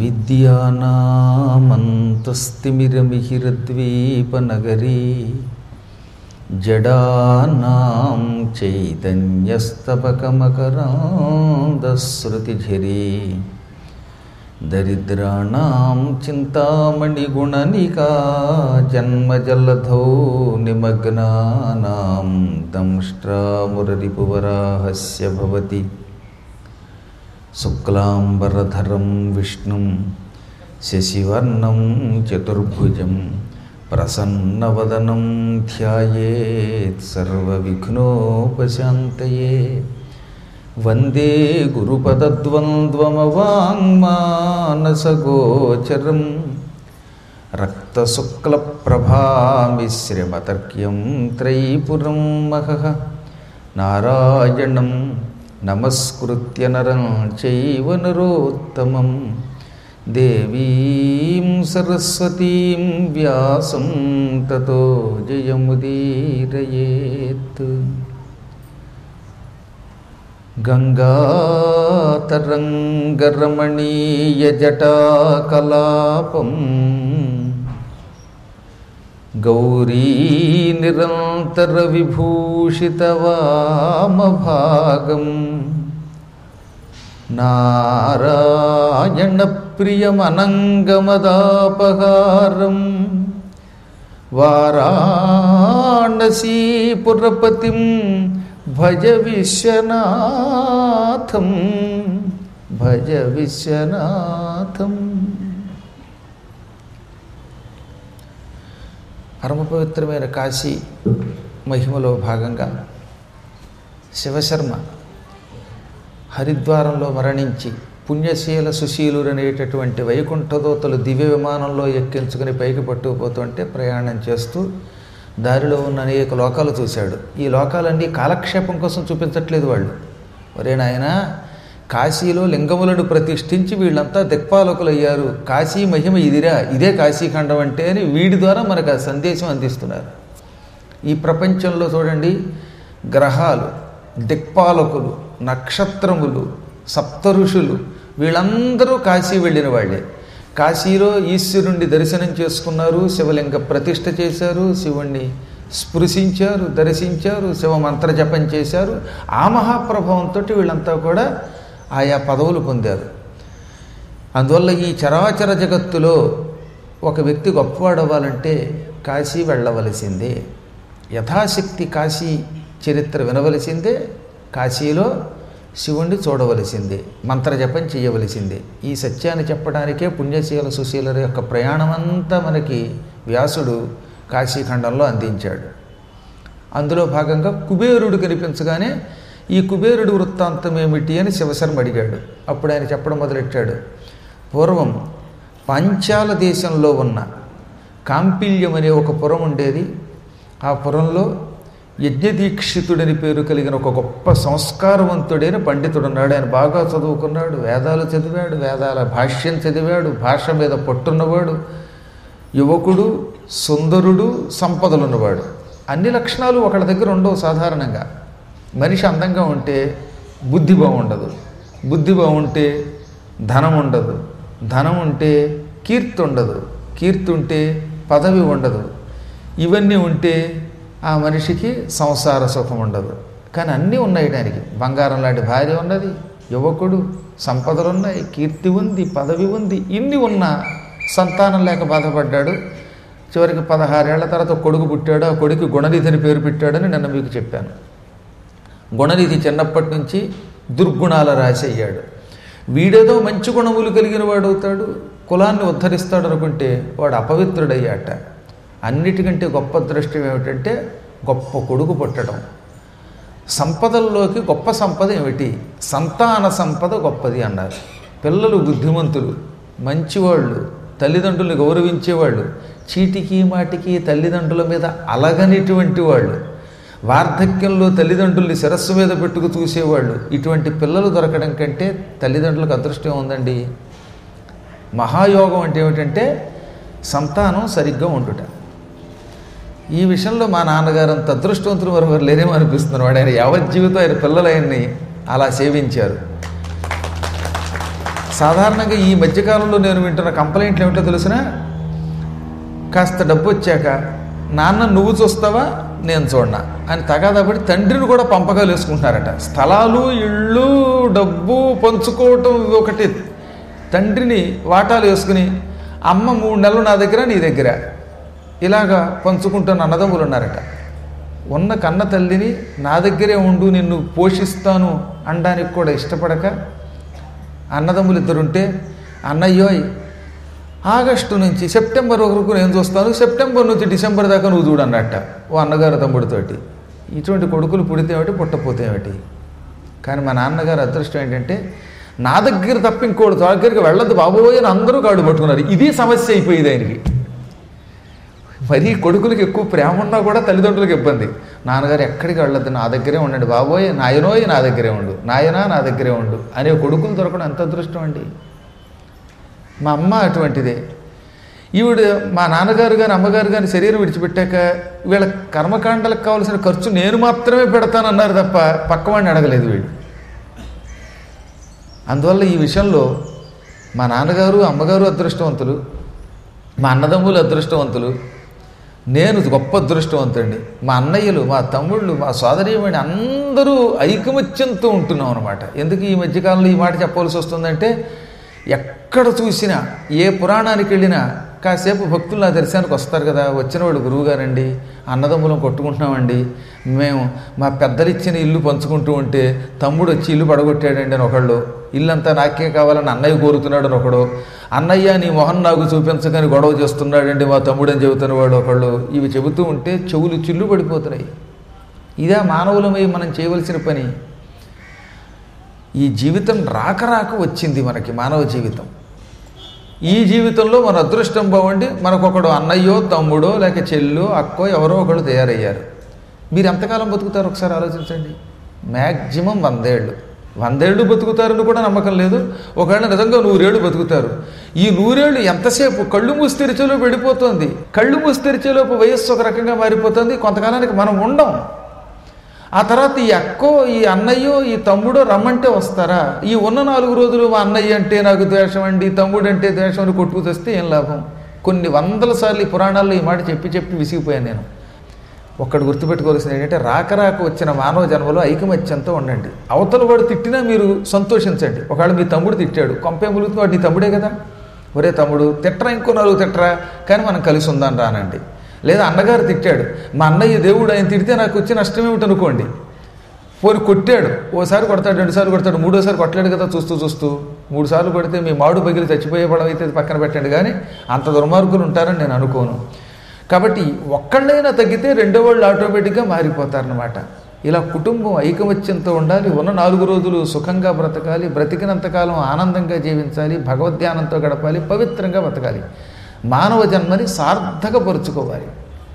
అవిద్యానామంతస్తిమిరమిహిరద్వీపనగరీ జడానాం చైతన్యస్తబకమకరాందశ్రుతిఝరీ దరిద్రాణం చింతామణిగుణనికా జన్మజలధౌ నిమగ్నానాం దంష్ట్రామురరిపువరాహస్య భవతి శుక్లాంబరధరం విష్ణుం శశివర్ణం చతుర్భుజం ప్రసన్నవదనం ధ్యాయేత్ సర్వవిఘ్నోపశాంతయే వందే గురుపదద్వంద్వమవాङ्మానసగోచరం రక్తశుక్లప్రభామిశ్రమతర్క్యం త్రైపురం మహః నారాయణం నమస్కృత్య నరం చైవ నరోత్తమం దేవీం సరస్వతీం వ్యాసం తతో జయముదీరయేత్ గంగాతరంగరమణీయజటాకలాపం గౌరీనిరంతరవిభూషితవామభాగం నారాయణప్రియమనంగమదాపహారం వారాణసీపురపతిం భజ విశ్వనాథం భజ విశ్వనాథం పరమ పవిత్రమైన కాశీ మహిమలో భాగంగా శివశర్మ హరిద్వారంలో మరణించి పుణ్యశీల సుశీలురు అనేటటువంటి వైకుంఠదోతలు దివ్య విమానంలో ఎక్కించుకుని పైకి పట్టుకుపోతుంటే ప్రయాణం చేస్తూ దారిలో ఉన్న అనేక లోకాలు చూశాడు ఈ లోకాలన్నీ కాలక్షేపం కోసం చూపించట్లేదు వాళ్ళు ఒరే నాయన కాశీలో లింగములను ప్రతిష్ఠించి వీళ్ళంతా దిక్పాలకులు అయ్యారు కాశీ మహిమ ఇదిరా ఇదే కాశీఖండం అంటే అని వీడి ద్వారా మనకు ఆ సందేశం అందిస్తున్నారు ఈ ప్రపంచంలో చూడండి గ్రహాలు దిక్పాలకులు నక్షత్రములు సప్తఋషులు వీళ్ళందరూ కాశీ వెళ్ళిన వాళ్ళే కాశీలో ఈశ్వరుణ్ణి దర్శనం చేసుకున్నారు శివలింగ ప్రతిష్ఠ చేశారు శివుణ్ణి స్పృశించారు దర్శించారు శివ మంత్ర జపం చేశారు ఆ మహాప్రభావంతో వీళ్ళంతా కూడా ఆయా పదవులు పొందారు అందువల్ల ఈ చరాచర జగత్తులో ఒక వ్యక్తి గొప్పవాడవ్వాలంటే కాశీ వెళ్ళవలసిందే యథాశక్తి కాశీ చరిత్ర వినవలసిందే కాశీలో శివుణ్ణి చూడవలసిందే మంత్రజపం చేయవలసిందే ఈ సత్యాన్ని చెప్పడానికే పుణ్యశీల సుశీల యొక్క ప్రయాణమంతా మనకి వ్యాసుడు కాశీఖండంలో అందించాడు అందులో భాగంగా కుబేరుడు కనిపించగానే ఈ కుబేరుడు వృత్తాంతం ఏమిటి అని శివశర్మ అడిగాడు అప్పుడు ఆయన చెప్పడం మొదలెట్టాడు పూర్వం పాంచాల దేశంలో ఉన్న కాంపిల్యం అనే ఒక పురం ఉండేది ఆ పురంలో యజ్ఞదీక్షితుడని పేరు కలిగిన ఒక గొప్ప సంస్కారవంతుడైన పండితుడు ఉన్నాడు ఆయన బాగా చదువుకున్నాడు వేదాలు చదివాడు వేదాల భాష్యం చదివాడు భాష మీద పట్టున్నవాడు యువకుడు సుందరుడు సంపదలున్నవాడు అన్ని లక్షణాలు ఒకళ్ళ దగ్గర ఉండవు సాధారణంగా మనిషి అందంగా ఉంటే బుద్ధి బాగుండదు బుద్ధి బాగుంటే ధనం ఉండదు ధనం ఉంటే కీర్తి ఉండదు కీర్తి ఉంటే పదవి ఉండదు ఇవన్నీ ఉంటే ఆ మనిషికి సంసార సుఖం ఉండదు కానీ అన్నీ ఉన్నాయి దానికి బంగారం లాంటి భార్య ఉన్నది యువకుడు సంపదలు ఉన్నాయి కీర్తి ఉంది పదవి ఉంది ఇన్ని ఉన్నా సంతానం లేక బాధపడ్డాడు చివరికి పదహారేళ్ల తర్వాత కొడుకు పుట్టాడు ఆ కొడుకు గుణనిధిని పేరు పెట్టాడని నిన్న మీకు చెప్పాను గుణనిధి చిన్నప్పటి నుంచి దుర్గుణాల రాశి అయ్యాడు వీడేదో మంచి గుణములు కలిగిన వాడు అవుతాడు కులాన్ని ఉద్ధరిస్తాడు అనుకుంటే వాడు అపవిత్రుడయ్యాట అన్నిటికంటే గొప్ప దృష్టి ఏమిటంటే గొప్ప కొడుకు పుట్టడం సంపదల్లోకి గొప్ప సంపద ఏమిటి సంతాన సంపద గొప్పది అన్నారు పిల్లలు బుద్ధిమంతులు మంచివాళ్ళు తల్లిదండ్రుల్ని గౌరవించేవాళ్ళు చీటికి మాటికి తల్లిదండ్రుల మీద అలగనిటువంటి వాళ్ళు వార్ధక్యంలో తల్లిదండ్రుల్ని శిరస్సు మీద పెట్టుకు చూసేవాళ్ళు ఇటువంటి పిల్లలు దొరకడం కంటే తల్లిదండ్రులకు అదృష్టం ఉందండి మహాయోగం అంటే ఏమిటంటే సంతానం సరిగ్గా ఉండుట ఈ విషయంలో మా నాన్నగారు అంత అదృష్టవంతులు మరొకరు లేరేమో అనిపిస్తున్నారు వాడు ఆయన యావత్ జీవితం ఆయన పిల్లలు ఆయన్ని అలా సేవించారు సాధారణంగా ఈ మధ్యకాలంలో నేను వింటున్న కంప్లైంట్లు ఏమిటో తెలిసినా కాస్త డబ్బు వచ్చాక నాన్న నువ్వు చూస్తావా నేను చూడనా అని తగాదపడి తండ్రిని కూడా పంపకాలు వేసుకుంటున్నారట స్థలాలు ఇళ్ళు డబ్బు పంచుకోవటం ఒకటి తండ్రిని వాటాలు వేసుకుని అమ్మ మూడు నెలలు నా దగ్గర నీ దగ్గర ఇలాగా పంచుకుంటున్న అన్నదమ్ములు ఉన్నారట ఉన్న కన్న తల్లిని నా దగ్గరే ఉండు నిన్ను పోషిస్తాను అనడానికి కూడా ఇష్టపడక అన్నదమ్ములు ఇద్దరుంటే అన్నయ్యోయ్ ఆగస్టు నుంచి సెప్టెంబర్ వరకు నేను చూస్తాను సెప్టెంబర్ నుంచి డిసెంబర్ దాకా నువ్వు చూడు అన్నట్ట ఓ అన్నగారు తమ్ముడితోటి ఇటువంటి కొడుకులు పుడితే ఏమిటి పుట్టపోతే ఏమిటి కానీ మా నాన్నగారు అదృష్టం ఏంటంటే నా దగ్గర తప్ప ఇంకోటి దగ్గరికి వెళ్ళొద్దు బాబోయ్ అని అందరూ కాడు పట్టుకున్నారు ఇది సమస్య అయిపోయింది ఆయనకి మరీ కొడుకులకి ఎక్కువ ప్రేమ ఉన్నా కూడా తల్లిదండ్రులకు ఇబ్బంది నాన్నగారు ఎక్కడికి వెళ్ళొద్దు నా దగ్గరే ఉండండి బాబోయ్ నాయనోయ్ నా దగ్గరే ఉండు నాయనా నా దగ్గరే ఉండు అనే కొడుకులు దొరకడం ఎంత అదృష్టం అండి మా అమ్మ అటువంటిదే ఈవిడ మా నాన్నగారు కానీ అమ్మగారు కానీ శరీరం విడిచిపెట్టాక వీళ్ళ కర్మకాండలకు కావాల్సిన ఖర్చు నేను మాత్రమే పెడతానన్నారు తప్ప పక్కవాడిని అడగలేదు వీడు అందువల్ల ఈ విషయంలో మా నాన్నగారు అమ్మగారు అదృష్టవంతులు మా అన్నదమ్ములు అదృష్టవంతులు నేను గొప్ప అదృష్టవంతుడిని మా అన్నయ్యలు మా తమ్ముళ్ళు మా సోదరీమణి అందరూ ఐకమత్యంతో ఉంటున్నాం అనమాట ఎందుకు ఈ మధ్యకాలంలో ఈ మాట చెప్పవలసి వస్తుందంటే ఎక్కడ చూసినా ఏ పురాణానికి వెళ్ళినా కాసేపు భక్తులు నా దర్శనానికి వస్తారు కదా వచ్చిన వాడు గురువుగారండి అన్నదమ్ములం కొట్టుకుంటున్నామండి మేము మా పెద్దలు ఇచ్చిన ఇల్లు పంచుకుంటూ ఉంటే తమ్ముడు వచ్చి ఇల్లు పడగొట్టాడండి అని ఒకళ్ళు ఇల్లంతా నాకే కావాలని అన్నయ్య కోరుతున్నాడు అని ఒకడు అన్నయ్య నీ మొహన్ నాకు చూపించకని గొడవ చేస్తున్నాడండి మా తమ్ముడు అని చెబుతున్న వాడు ఒకళ్ళు ఇవి చెబుతూ ఉంటే చెవులు చిల్లు పడిపోతున్నాయి ఇదే మానవులమై మనం చేయవలసిన పని ఈ జీవితం రాక రాక వచ్చింది మనకి మానవ జీవితం ఈ జీవితంలో మన అదృష్టం బాగుండి మనకొకడు అన్నయ్యో తమ్ముడో లేక చెల్లో అక్కో ఎవరో ఒకడు తయారయ్యారు మీరు ఎంతకాలం బతుకుతారు ఒకసారి ఆలోచించండి మ్యాక్సిమం వందేళ్ళు వందేళ్ళు బతుకుతారని కూడా నమ్మకం లేదు ఒకవేళ నిజంగా నూరేళ్ళు బతుకుతారు ఈ నూరేళ్ళు ఎంతసేపు కళ్ళు మూసి తెరిచేలోపు వెళ్ళిపోతుంది కళ్ళు మూసి తెరిచేలోపు వయస్సు ఒక రకంగా మారిపోతుంది కొంతకాలానికి మనం ఉండం ఆ తర్వాత ఈ అక్కో ఈ అన్నయ్యో ఈ తమ్ముడో రమ్మంటే వస్తారా ఈ ఉన్న నాలుగు రోజులు మా అన్నయ్య అంటే నాకు ద్వేషం అండి తమ్ముడు అంటే ద్వేషం అని కొట్టుకు తెస్తే ఏం లాభం కొన్ని వందల సార్లు ఈ పురాణాల్లో ఈ మాట చెప్పి చెప్పి విసిగిపోయాను నేను ఒక్కడు గుర్తుపెట్టుకోవాల్సింది ఏంటంటే రాక రాక వచ్చిన మానవ జన్మలో ఐకమత్యంతో ఉండండి అవతల వాడు తిట్టినా మీరు సంతోషించండి ఒకవేళ మీ తమ్ముడు తిట్టాడు కొంపే ములుగుతూ వాడు నీ తమ్ముడే కదా ఒరే తమ్ముడు తిట్టరా ఇంకో నాలుగు తిట్టరా కానీ మనం కలిసి ఉందాం రానండి లేదా అన్నగారు తిట్టాడు మా అన్నయ్య దేవుడు ఆయన తిడితే నాకు వచ్చి నష్టం ఏమిటనుకోండి పోని కొట్టాడు ఓసారి కొడతాడు రెండుసార్లు కొడతాడు మూడోసారి కొట్టలేడు కదా చూస్తూ చూస్తూ మూడు సార్లు కొడితే మీ మాడు పగిలి చచ్చిపోయే పడం అయితే పక్కన పెట్టండి కానీ అంత దుర్మార్గులు ఉంటారని నేను అనుకోను కాబట్టి ఒక్కళ్ళైనా తగ్గితే రెండో వాళ్ళు ఆటోమేటిక్గా మారిపోతారనమాట ఇలా కుటుంబం ఐకమత్యంతో ఉండాలి ఉన్న నాలుగు రోజులు సుఖంగా బ్రతకాలి బ్రతికినంతకాలం ఆనందంగా జీవించాలి భగవద్ధ్యానంతో గడపాలి పవిత్రంగా బ్రతకాలి మానవ జన్మని సార్థకపరుచుకోవాలి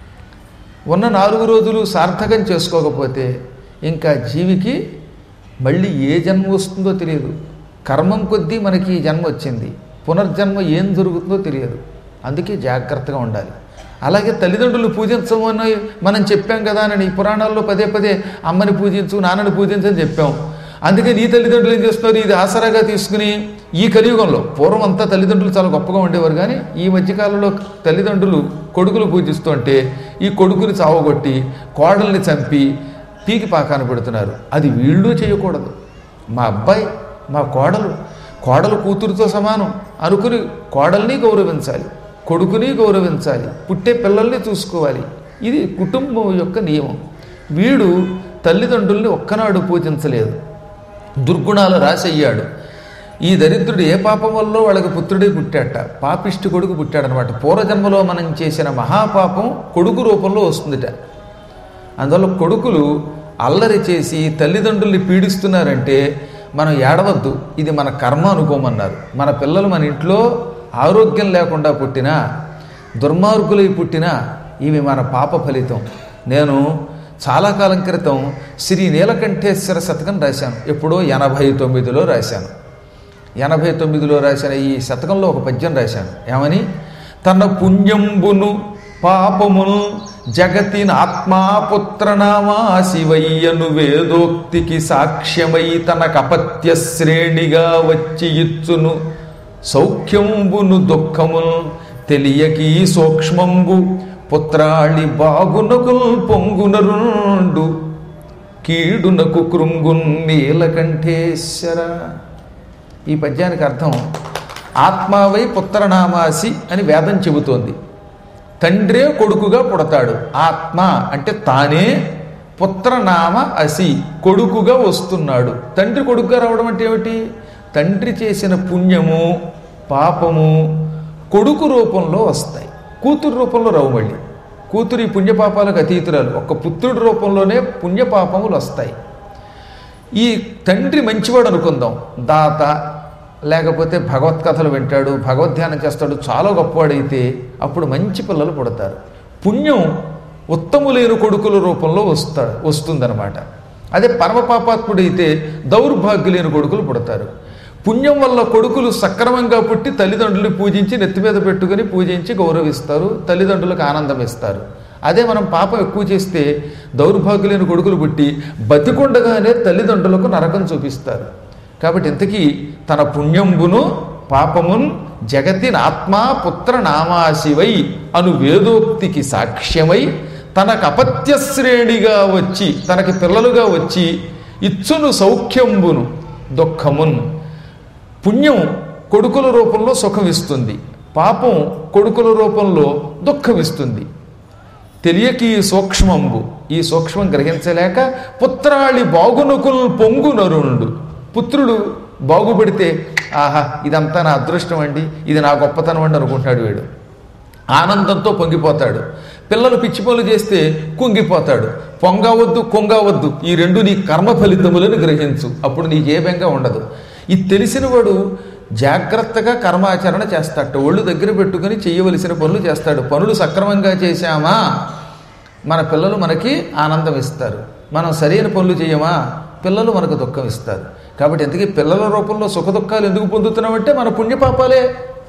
ఉన్న నాలుగు రోజులు సార్థకం చేసుకోకపోతే ఇంకా జీవికి మళ్ళీ ఏ జన్మ వస్తుందో తెలియదు కర్మం కొద్దీ మనకి ఈ జన్మ వచ్చింది పునర్జన్మ ఏం జరుగుతుందో తెలియదు అందుకే జాగ్రత్తగా ఉండాలి అలాగే తల్లిదండ్రులు పూజించమని మనం చెప్పాం కదా అని ఈ పురాణాల్లో పదే పదే అమ్మని పూజించు నాన్నని పూజించని చెప్పాం అందుకే నీ తల్లిదండ్రులు ఏం చేస్తున్నారు ఇది ఆసరాగా తీసుకుని ఈ కలియుగంలో పూర్వం అంతా తల్లిదండ్రులు చాలా గొప్పగా ఉండేవారు కానీ ఈ మధ్యకాలంలో తల్లిదండ్రులు కొడుకులు పూజిస్తుంటే ఈ కొడుకుని చావగొట్టి కోడల్ని చంపి పీకి పాకాన పెడుతున్నారు అది వీళ్ళు చేయకూడదు మా అబ్బాయి మా కోడలు కోడలు కూతురుతో సమానం అనుకుని కోడల్ని గౌరవించాలి కొడుకుని గౌరవించాలి పుట్టే పిల్లల్ని చూసుకోవాలి ఇది కుటుంబం యొక్క నియమం వీడు తల్లిదండ్రుల్ని ఒక్కనాడు పూజించలేదు దుర్గుణాలు రాసయ్యాడు ఈ దరిద్రుడు ఏ పాపం వల్ల వాళ్ళకి పుత్రుడే పుట్టాట పాపిష్టి కొడుకు పుట్టాడనమాట పూర్వజన్మలో మనం చేసిన మహాపాపం కొడుకు రూపంలో వస్తుందిట అందువల్ల కొడుకులు అల్లరి చేసి తల్లిదండ్రుల్ని పీడిస్తున్నారంటే మనం ఏడవద్దు ఇది మన కర్మ అనుకోమన్నారు మన పిల్లలు మన ఇంట్లో ఆరోగ్యం లేకుండా పుట్టినా దుర్మార్గులై పుట్టినా ఇవి మన పాప ఫలితం నేను చాలా కాలం క్రితం శ్రీ నీలకంఠేశ్వర శతకం రాశాను ఎప్పుడో ఎనభై తొమ్మిదిలో రాశాను ఎనభై తొమ్మిదిలో రాసిన ఈ శతకంలో ఒక పద్యం రాశాను ఏమని తన పుణ్యంబును పాపమును జగతిన ఆత్మాపుత్రనామా శివయ్యను వేదోక్తికి సాక్ష్యమై తనకపత్య శ్రేణిగా వచ్చి ఇచ్చును సౌఖ్యంబును దుఃఖమును తెలియకి సూక్ష్మంబు పుత్రాళి బాగునకు పొంగునరుండు కీడునకు కృంగున్ నీలకంఠేశ్వర ఈ పద్యానికి అర్థం ఆత్మావై పుత్రనామాసి అని వేదం చెబుతోంది తండ్రే కొడుకుగా పుడతాడు ఆత్మ అంటే తానే పుత్రనామ అసి కొడుకుగా వస్తున్నాడు తండ్రి కొడుకుగా రావడం అంటే ఏమిటి తండ్రి చేసిన పుణ్యము పాపము కొడుకు రూపంలో వస్తాయి కూతురు రూపంలో రావు మళ్ళీ కూతురు ఈ పుణ్యపాపాలకు అతీతురాలు ఒక్క పుత్రుడి రూపంలోనే పుణ్యపాపములు వస్తాయి ఈ తండ్రి మంచివాడు అనుకుందాం దాత లేకపోతే భగవత్కథలు వింటాడు భగవద్ధ్యానం చేస్తాడు చాలా గొప్పవాడైతే అప్పుడు మంచి పిల్లలు పుడతారు పుణ్యం ఉత్తములేని కొడుకుల రూపంలో వస్తా వస్తుందన్నమాట అదే పరమపాపాత్ముడైతే దౌర్భాగ్యులేని కొడుకులు పుడతారు పుణ్యం వల్ల కొడుకులు సక్రమంగా పుట్టి తల్లిదండ్రులు పూజించి నెత్తి మీద పెట్టుకుని పూజించి గౌరవిస్తారు తల్లిదండ్రులకు ఆనందం ఇస్తారు అదే మనం పాపం ఎక్కువ చేస్తే దౌర్భాగ్యులైన కొడుకులు పుట్టి బతికుండగానే తల్లిదండ్రులకు నరకం చూపిస్తారు కాబట్టి ఇంతకీ తన పుణ్యంబును పాపమున్ జగతిన్ ఆత్మా పుత్ర నామాశివై అను వేదోక్తికి సాక్ష్యమై తనకు అపత్య శ్రేణిగా వచ్చి తనకి పిల్లలుగా వచ్చి ఇచ్చును సౌఖ్యంబును దుఃఖమున్ పుణ్యం కొడుకుల రూపంలో సుఖం ఇస్తుంది పాపం కొడుకుల రూపంలో దుఃఖం ఇస్తుంది తెలియకి ఈ సూక్ష్మంబు ఈ సూక్ష్మం గ్రహించలేక పుత్రాళి బాగునుకుల్ పొంగు నరుణుడు పుత్రుడు బాగుపడితే ఆహా ఇదంతా నా అదృష్టం అండి ఇది నా గొప్పతనం అండి అనుకుంటాడు వీడు ఆనందంతో పొంగిపోతాడు పిల్లలు పిచ్చి పనులు చేస్తే కుంగిపోతాడు పొంగవద్దు కొంగవద్దు ఈ రెండు నీ కర్మ ఫలితములను గ్రహించు అప్పుడు నీకు ఏ బెంగ ఉండదు ఇది తెలిసిన వాడు జాగ్రత్తగా కర్మాచరణ చేస్తాడు ఒళ్ళు దగ్గర పెట్టుకుని చేయవలసిన పనులు చేస్తాడు పనులు సక్రమంగా చేశామా మన పిల్లలు మనకి ఆనందం ఇస్తారు మనం సరైన పనులు చేయమా పిల్లలు మనకు దుఃఖం ఇస్తారు కాబట్టి ఎందుకు పిల్లల రూపంలో సుఖ దుఃఖాలు ఎందుకు పొందుతున్నామంటే మన పుణ్యపాపాలే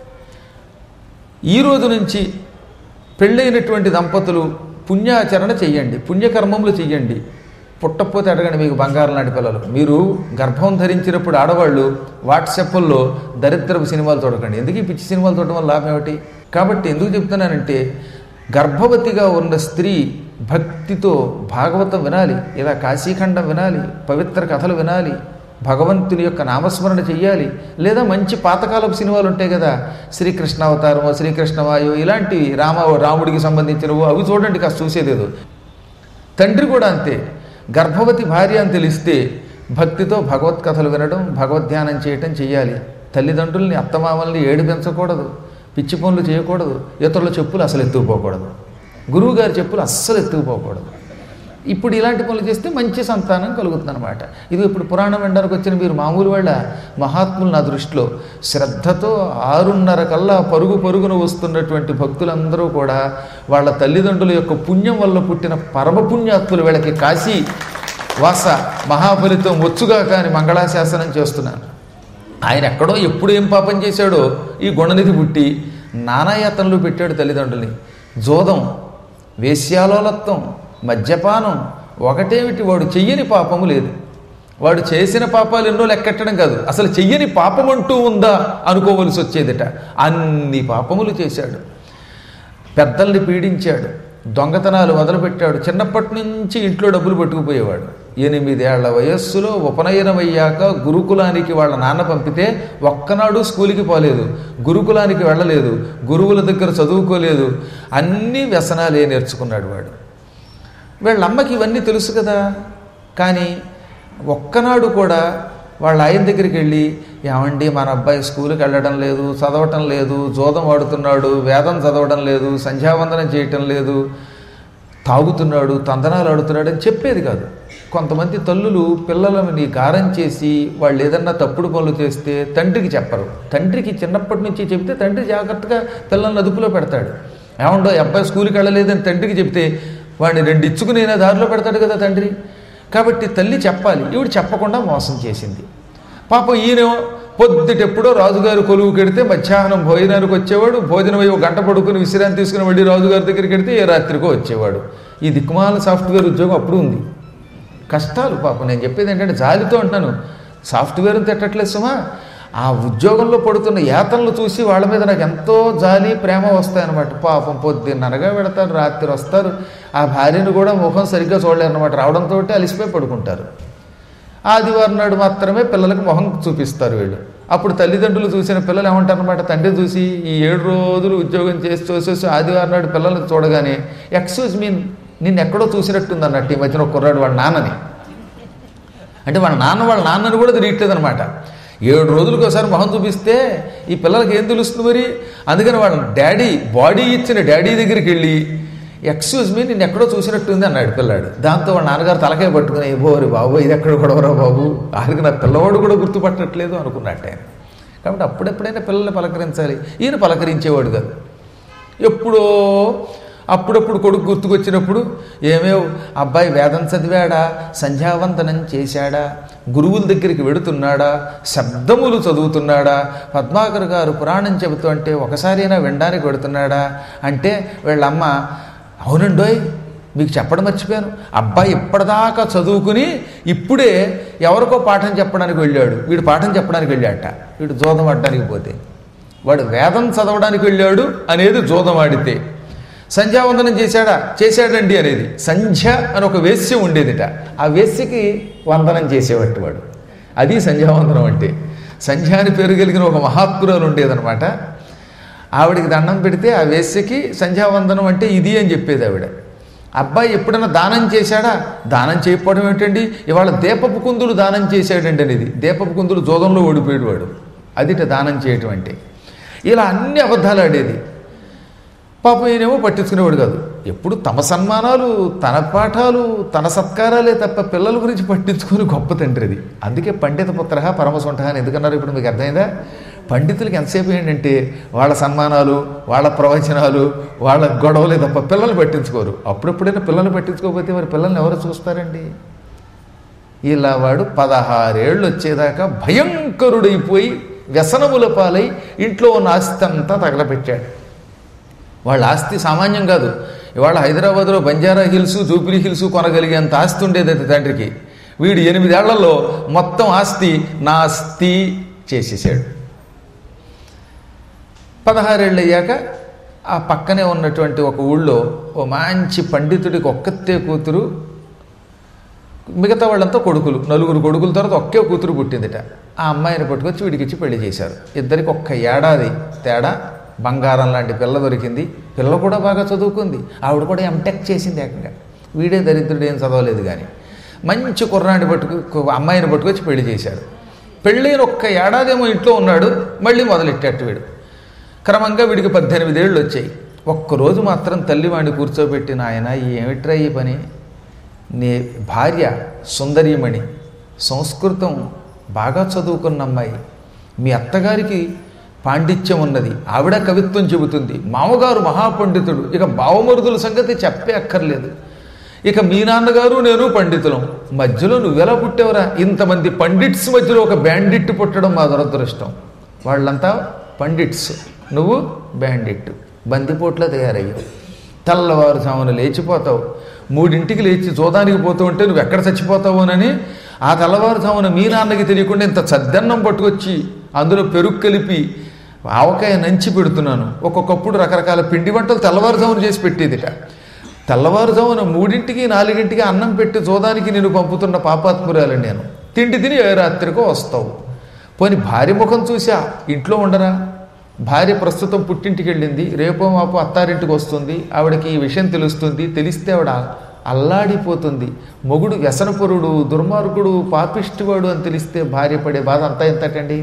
ఈ రోజు నుంచి పెళ్ళైనటువంటి దంపతులు పుణ్యాచరణ చెయ్యండి పుణ్యకర్మములు చెయ్యండి పుట్టకపోతే అడగండి మీకు బంగారం లాంటి పిల్లలు మీరు గర్భం ధరించినప్పుడు ఆడవాళ్ళు వాట్సాప్ల్లో దరిద్రపు సినిమాలు చూడకండి ఎందుకు ఈ పిచ్చి సినిమాలు చూడడం వల్ల లాభం ఏమిటి కాబట్టి ఎందుకు చెప్తున్నానంటే గర్భవతిగా ఉన్న స్త్రీ భక్తితో భాగవతం వినాలి ఇలా కాశీఖండం వినాలి పవిత్ర కథలు వినాలి భగవంతుని యొక్క నామస్మరణ చెయ్యాలి లేదా మంచి పాతకాలపు సినిమాలు ఉంటాయి కదా శ్రీకృష్ణ అవతారమో శ్రీకృష్ణవాయు ఇలాంటివి రామ రాముడికి సంబంధించినవో అవి చూడండి కాస్త చూసేదేదో తండ్రి కూడా అంతే గర్భవతి భార్య అని తెలిస్తే భక్తితో భగవత్ కథలు వినడం భగవద్ధ్యానం చేయటం చెయ్యాలి తల్లిదండ్రుల్ని అత్తమామల్ని ఏడిపించకూడదు పిచ్చి పనులు చేయకూడదు ఇతరుల చెప్పులు అసలు ఎత్తుకుపోకూడదు గురువు గారి చెప్పులు అస్సలు ఎత్తుకుపోకూడదు ఇప్పుడు ఇలాంటి పనులు చేస్తే మంచి సంతానం కలుగుతుందన్నమాట ఇది ఇప్పుడు పురాణం వినడానికి వచ్చిన మీరు మామూలు వాళ్ళ మహాత్ములు నా దృష్టిలో శ్రద్ధతో ఆరున్నర కల్లా పరుగు పరుగున వస్తున్నటువంటి భక్తులందరూ కూడా వాళ్ళ తల్లిదండ్రుల యొక్క పుణ్యం వల్ల పుట్టిన పరమ పుణ్యాత్ములు వీళ్ళకి కాశీ వాస మహాఫలితం వచ్చుగా కాని మంగళాశాసనం చేస్తున్నాను ఆయన ఎక్కడో ఎప్పుడు ఏం పాపం చేశాడో ఈ గుణనిధి పుట్టి నానాయాతనలు పెట్టాడు తల్లిదండ్రుల్ని జోదం వేశ్యాలోలత్వం మద్యపానం ఒకటేమిటి వాడు చెయ్యని పాపము లేదు వాడు చేసిన పాపాలు ఎన్నో లెక్కెట్టడం కాదు అసలు చెయ్యని పాపం అంటూ ఉందా అనుకోవలసి వచ్చేదిట అన్ని పాపములు చేశాడు పెద్దల్ని పీడించాడు దొంగతనాలు మొదలుపెట్టాడు చిన్నప్పటి నుంచి ఇంట్లో డబ్బులు పట్టుకుపోయేవాడు ఎనిమిదేళ్ల వయస్సులో ఉపనయనమయ్యాక గురుకులానికి వాళ్ళ నాన్న పంపితే ఒక్కనాడు స్కూల్కి పోలేదు గురుకులానికి వెళ్ళలేదు గురువుల దగ్గర చదువుకోలేదు అన్ని వ్యసనాలే నేర్చుకున్నాడు వాడు వీళ్ళ అమ్మకి ఇవన్నీ తెలుసు కదా కానీ ఒక్కనాడు కూడా వాళ్ళ ఆయన దగ్గరికి వెళ్ళి ఏమండి మన అబ్బాయి స్కూల్కి వెళ్ళడం లేదు చదవటం లేదు జోదం ఆడుతున్నాడు వేదం చదవడం లేదు సంధ్యావందనం చేయటం లేదు తాగుతున్నాడు తందనాలు ఆడుతున్నాడు అని చెప్పేది కాదు కొంతమంది తల్లులు పిల్లలని గారం చేసి వాళ్ళు ఏదన్నా తప్పుడు పనులు చేస్తే తండ్రికి చెప్పరు తండ్రికి చిన్నప్పటి నుంచి చెప్తే తండ్రి జాగ్రత్తగా పిల్లల్ని అదుపులో పెడతాడు ఏమండో ఈ అబ్బాయి స్కూల్కి వెళ్ళలేదని తండ్రికి చెప్తే వాడిని రెండు ఇచ్చుకునేనా దారిలో పెడతాడు కదా తండ్రి కాబట్టి తల్లి చెప్పాలి ఈవిడ చెప్పకుండా మోసం చేసింది పాపం ఈయన పొద్దుటెప్పుడో రాజుగారు కొలువు కెడితే మధ్యాహ్నం భోజనానికి వచ్చేవాడు భోజనం అయ్యి ఒక గంట పడుకుని విశ్రాంతి తీసుకుని మళ్ళీ రాజుగారి దగ్గరికి వెడితే ఏ రాత్రికో వచ్చేవాడు ఈ దిక్కుమాల సాఫ్ట్వేర్ ఉద్యోగం అప్పుడు ఉంది కష్టాలు పాపం నేను చెప్పేది ఏంటంటే జాలితో అంటున్నాను సాఫ్ట్వేర్ని తిట్టట్లేదు సుమా ఆ ఉద్యోగంలో పడుతున్న యాతనలు చూసి వాళ్ళ మీద నాకు ఎంతో జాలి ప్రేమ వస్తాయన్నమాట పాపం పొద్దున్ననగా పెడతారు రాత్రి వస్తారు ఆ భార్యను కూడా ముఖం సరిగ్గా చూడలేరు అనమాట రావడంతో అలిసిపోయి పడుకుంటారు ఆదివారం నాడు మాత్రమే పిల్లలకు మొహం చూపిస్తారు వీళ్ళు అప్పుడు తల్లిదండ్రులు చూసిన పిల్లలు ఏమంటారు అనమాట తండ్రి చూసి ఈ ఏడు రోజులు ఉద్యోగం చేసి చూసేసి ఆదివారం నాడు పిల్లల్ని చూడగానే ఎక్స్క్యూజ్ మీన్ నిన్ను ఎక్కడో చూసినట్టుంది అన్నట్టు ఈ మధ్యన ఒక కుర్రాడు వాళ్ళ నాన్నని అంటే వాళ్ళ నాన్న వాళ్ళ నాన్నని కూడా తెలియట్లేదు అనమాట ఏడు రోజులకు ఒకసారి మొహం చూపిస్తే ఈ పిల్లలకి ఏం తెలుస్తుంది మరి అందుకని వాళ్ళ డాడీ బాడీ ఇచ్చిన డాడీ దగ్గరికి వెళ్ళి ఎక్స్క్యూజ్ మీ నేను ఎక్కడో చూసినట్టుంది అన్నాడు పిల్లాడు దాంతో వాళ్ళ నాన్నగారు తలకాయ పట్టుకుని బోరి బాబు ఇది ఎక్కడ గొడవరా బాబు ఆడికి నా పిల్లవాడు కూడా గుర్తుపట్టట్లేదు అనుకున్నట్టు ఆయన కాబట్టి అప్పుడెప్పుడైనా పిల్లల్ని పలకరించాలి ఈయన పలకరించేవాడు కాదు ఎప్పుడో అప్పుడప్పుడు కొడుకు గుర్తుకొచ్చినప్పుడు ఏమేవ్ అబ్బాయి వేదం చదివాడా సంధ్యావందనం చేశాడా గురువుల దగ్గరికి వెడుతున్నాడా శబ్దములు చదువుతున్నాడా పద్మాకర్ గారు పురాణం చెబుతూ అంటే ఒకసారైనా వినడానికి వెడుతున్నాడా అంటే వీళ్ళమ్మ అవునండోయ్ మీకు చెప్పడం మర్చిపోయాను అబ్బాయి ఇప్పటిదాకా చదువుకుని ఇప్పుడే ఎవరికో పాఠం చెప్పడానికి వెళ్ళాడు వీడు పాఠం చెప్పడానికి వెళ్ళాడట వీడు జోదం ఆడడానికి పోతే వాడు వేదం చదవడానికి వెళ్ళాడు అనేది జోదం ఆడితే సంధ్యావందనం చేశాడా చేశాడండి అనేది సంధ్య అని ఒక వేశ్య ఉండేదిట ఆ వేశ్యకి వందనం చేసేవాడు వాడు అది సంధ్యావందనం అంటే సంధ్య అని పేరు కలిగిన ఒక మహాత్మురాలు ఉండేదనమాట ఆవిడికి దండం పెడితే ఆ వేశ్యకి సంధ్యావందనం అంటే ఇది అని చెప్పేది ఆవిడ అబ్బాయి ఎప్పుడైనా దానం చేశాడా దానం చేయకపోవడం ఏంటండి ఇవాళ దీపపు కుందులు దానం చేశాడండి అనేది దీపపు కుందులు జోదంలో ఓడిపోయాడు వాడు అదిట దానం చేయటం అంటే ఇలా అన్ని అబద్ధాలు ఆడేది పాపం ఈయనేమో పట్టించుకునేవాడు కాదు ఎప్పుడు తమ సన్మానాలు తన పాఠాలు తన సత్కారాలే తప్ప పిల్లల గురించి పట్టించుకుని గొప్ప తండ్రి అది అందుకే పండిత పుత్ర పరమసుంఠ అని ఎందుకన్నారు ఇప్పుడు మీకు అర్థమైందా పండితులకి ఎంతసేపు ఏంటంటే వాళ్ళ సన్మానాలు వాళ్ళ ప్రవచనాలు వాళ్ళ గొడవలే తప్ప పిల్లల్ని పట్టించుకోరు అప్పుడెప్పుడైనా పిల్లల్ని పట్టించుకోకపోతే మరి పిల్లల్ని ఎవరు చూస్తారండి ఇలా వాడు పదహారేళ్ళు వచ్చేదాకా భయంకరుడైపోయి వ్యసనముల పాలై ఇంట్లో ఉన్న ఆస్తి అంతా తగలపెట్టాడు వాళ్ళ ఆస్తి సామాన్యం కాదు ఇవాళ హైదరాబాద్లో బంజారా హిల్స్ జూపిలీ హిల్స్ కొనగలిగేంత ఆస్తి ఉండేది అది తండ్రికి వీడు ఎనిమిదేళ్లలో మొత్తం ఆస్తి నా ఆస్తి చేసేసాడు పదహారేళ్ళు అయ్యాక ఆ పక్కనే ఉన్నటువంటి ఒక ఊళ్ళో ఓ మంచి పండితుడికి ఒక్కతే కూతురు మిగతా వాళ్ళంతా కొడుకులు నలుగురు కొడుకుల తర్వాత ఒకే కూతురు పుట్టిందిట ఆ అమ్మాయిని పట్టుకొచ్చి వీడికిచ్చి పెళ్లి చేశారు ఇద్దరికి ఒక్క ఏడాది తేడా బంగారం లాంటి పిల్ల దొరికింది పిల్ల కూడా బాగా చదువుకుంది ఆవిడ కూడా ఎంటెక్ చేసింది ఏకంగా వీడే దరిద్రుడు ఏం చదవలేదు కానీ మంచి కుర్రాన్ని పట్టుకు అమ్మాయిని పట్టుకొచ్చి పెళ్లి చేశారు పెళ్ళైన ఒక్క ఏడాదేమో ఇంట్లో ఉన్నాడు మళ్ళీ మొదలెట్టేట్టు వీడు క్రమంగా వీడికి పద్దెనిమిది ఏళ్ళు వచ్చాయి ఒక్కరోజు మాత్రం తల్లి వాడిని కూర్చోబెట్టిన ఆయన ఏమిట్రా ఈ పని నీ భార్య సుందరీమణి సంస్కృతం బాగా చదువుకున్న అమ్మాయి మీ అత్తగారికి పాండిత్యం ఉన్నది ఆవిడ కవిత్వం చెబుతుంది మామగారు మహాపండితుడు ఇక బావమరుదుల సంగతి చెప్పే అక్కర్లేదు ఇక మీ నాన్నగారు నేను పండితులం మధ్యలో నువ్వెలా పుట్టావురా ఇంతమంది పండిట్స్ మధ్యలో ఒక బ్యాండిట్ పుట్టడం మా దురదృష్టం వాళ్ళంతా పండిట్స్ నువ్వు బ్యాండిట్ బందిపోట్ల తయారయ్యావు తెల్లవారుజామున లేచిపోతావు మూడింటికి లేచి జోదానికి పోతూ ఉంటే నువ్వు ఎక్కడ చచ్చిపోతావునని ఆ తెల్లవారుజామున మీ నాన్నకి తెలియకుండా ఇంత చద్దన్నం పట్టుకొచ్చి అందులో పెరుగు కలిపి ఆవకాయ నంచి పెడుతున్నాను ఒక్కొక్కప్పుడు రకరకాల పిండి వంటలు తెల్లవారుజామున చేసి పెట్టేదిట తెల్లవారుజామున మూడింటికి నాలుగింటికి అన్నం పెట్టి జోదానికి నేను పంపుతున్న పాపాత్మురాలు నేను తిండి తిని ఏ రాత్రికో వస్తావు పోని భార్య ముఖం చూసా ఇంట్లో ఉండరా భార్య ప్రస్తుతం పుట్టింటికి వెళ్ళింది రేపో మాపో అత్తారింటికి వస్తుంది ఆవిడకి ఈ విషయం తెలుస్తుంది తెలిస్తే ఆవిడ అల్లాడిపోతుంది మొగుడు వ్యసనపురుడు దుర్మార్గుడు పాపిష్టివాడు అని తెలిస్తే భార్య పడే బాధ అంతా ఎంతటండి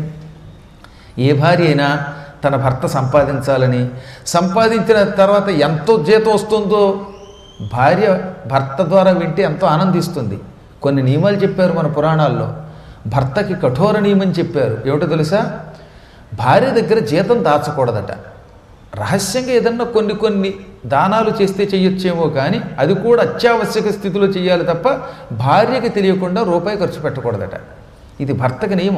ఏ భార్య అయినా తన భర్త సంపాదించాలని సంపాదించిన తర్వాత ఎంతో జీతం వస్తుందో భార్య భర్త ద్వారా వింటే ఎంతో ఆనందిస్తుంది కొన్ని నియమాలు చెప్పారు మన పురాణాల్లో భర్తకి కఠోర నియమం చెప్పారు ఏమిటో తెలుసా భార్య దగ్గర జీతం దాచకూడదట రహస్యంగా ఏదన్నా కొన్ని కొన్ని దానాలు చేస్తే చెయ్యొచ్చేమో కానీ అది కూడా అత్యావశ్యక స్థితిలో చేయాలి తప్ప భార్యకి తెలియకుండా రూపాయి ఖర్చు పెట్టకూడదట ఇది భర్తకి నియమం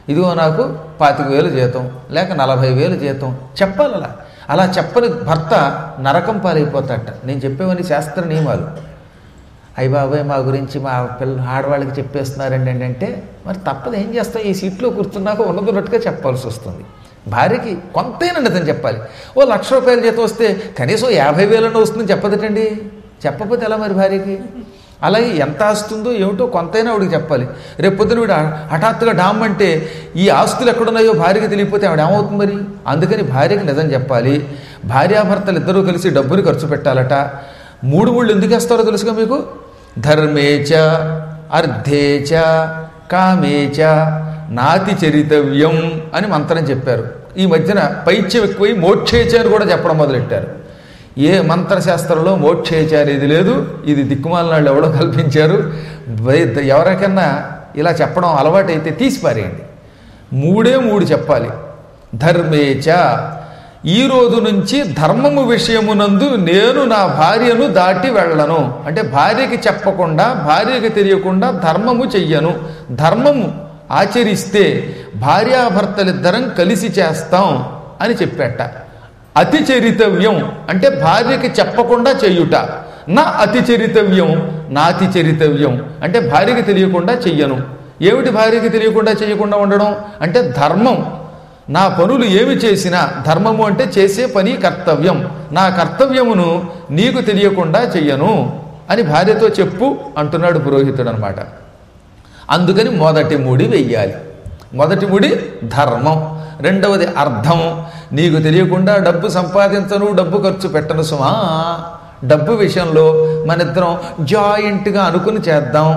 ఇదిగో నాకు పాతిక వేలు జీతం లేక నలభై వేలు జీతం చెప్పాలి అలా అలా చెప్పని భర్త నరకం పాలైపోతాట నేను చెప్పేవని శాస్త్ర నియమాలు అయ్య బాబాయ్ మా గురించి మా పిల్ల ఆడవాళ్ళకి చెప్పేస్తున్నారండి అండి అంటే మరి తప్పదు ఏం చేస్తాం ఈ సీట్లో కూర్చున్నాక ఉన్నదున్నట్టుగా చెప్పాల్సి వస్తుంది భార్యకి కొంతైనా నిజం చెప్పాలి ఓ లక్ష రూపాయల జీతం వస్తే కనీసం యాభై వేలన్నా వస్తుందని చెప్పదటండి చెప్పకపోతే ఎలా మరి భార్యకి అలాగే ఎంత ఆస్తుందో ఏమిటో కొంతైనా ఆవిడకి చెప్పాలి రేపు పొద్దున వీడు హఠాత్తుగా డామ్ అంటే ఈ ఆస్తులు ఎక్కడున్నాయో భార్యకి తెలియకపోతే ఆవిడ ఏమవుతుంది మరి అందుకని భార్యకి నిజం చెప్పాలి భార్యాభర్తలు ఇద్దరూ కలిసి డబ్బుని ఖర్చు పెట్టాలట మూడు మూడు ఎందుకు వేస్తారో తెలుసుగా మీకు ధర్మేచ అర్ధేచ కామేచ నాతి చరితవ్యం అని మంత్రం చెప్పారు ఈ మధ్యన పైత్యం ఎక్కువై మోక్షేచ అని కూడా చెప్పడం మొదలెట్టారు ఏ మంత్రశాస్త్రంలో మోక్షేచ అనేది లేదు ఇది దిక్కుమాలినాళ్ళు ఎవడో కల్పించారు వై- ఎవరికన్నా ఇలా చెప్పడం అలవాటైతే తీసి పారేయండి మూడే మూడు చెప్పాలి ధర్మేచ ఈ రోజు నుంచి ధర్మము విషయమునందు నేను నా భార్యను దాటి వెళ్ళను అంటే భార్యకి చెప్పకుండా భార్యకి తెలియకుండా ధర్మము చెయ్యను ధర్మము ఆచరిస్తే భార్యాభర్తలిద్దరం కలిసి చేస్తాం అని చెప్పాట అతి చరితవ్యం అంటే భార్యకి చెప్పకుండా చెయ్యుట నా అతి చరితవ్యం నాతి చరితవ్యం అంటే భార్యకి తెలియకుండా చెయ్యను ఏమిటి భార్యకి తెలియకుండా చేయకుండా ఉండడం అంటే ధర్మం నా పనులు ఏమి చేసినా ధర్మము అంటే చేసే పని కర్తవ్యం నా కర్తవ్యమును నీకు తెలియకుండా చెయ్యను అని భార్యతో చెప్పు అంటున్నాడు పురోహితుడు అనమాట అందుకని మొదటి ముడి వెయ్యాలి మొదటి ముడి ధర్మం రెండవది అర్థం నీకు తెలియకుండా డబ్బు సంపాదించను డబ్బు ఖర్చు పెట్టను సుమా డబ్బు విషయంలో మన ఇద్దరం జాయింట్గా అనుకుని చేద్దాం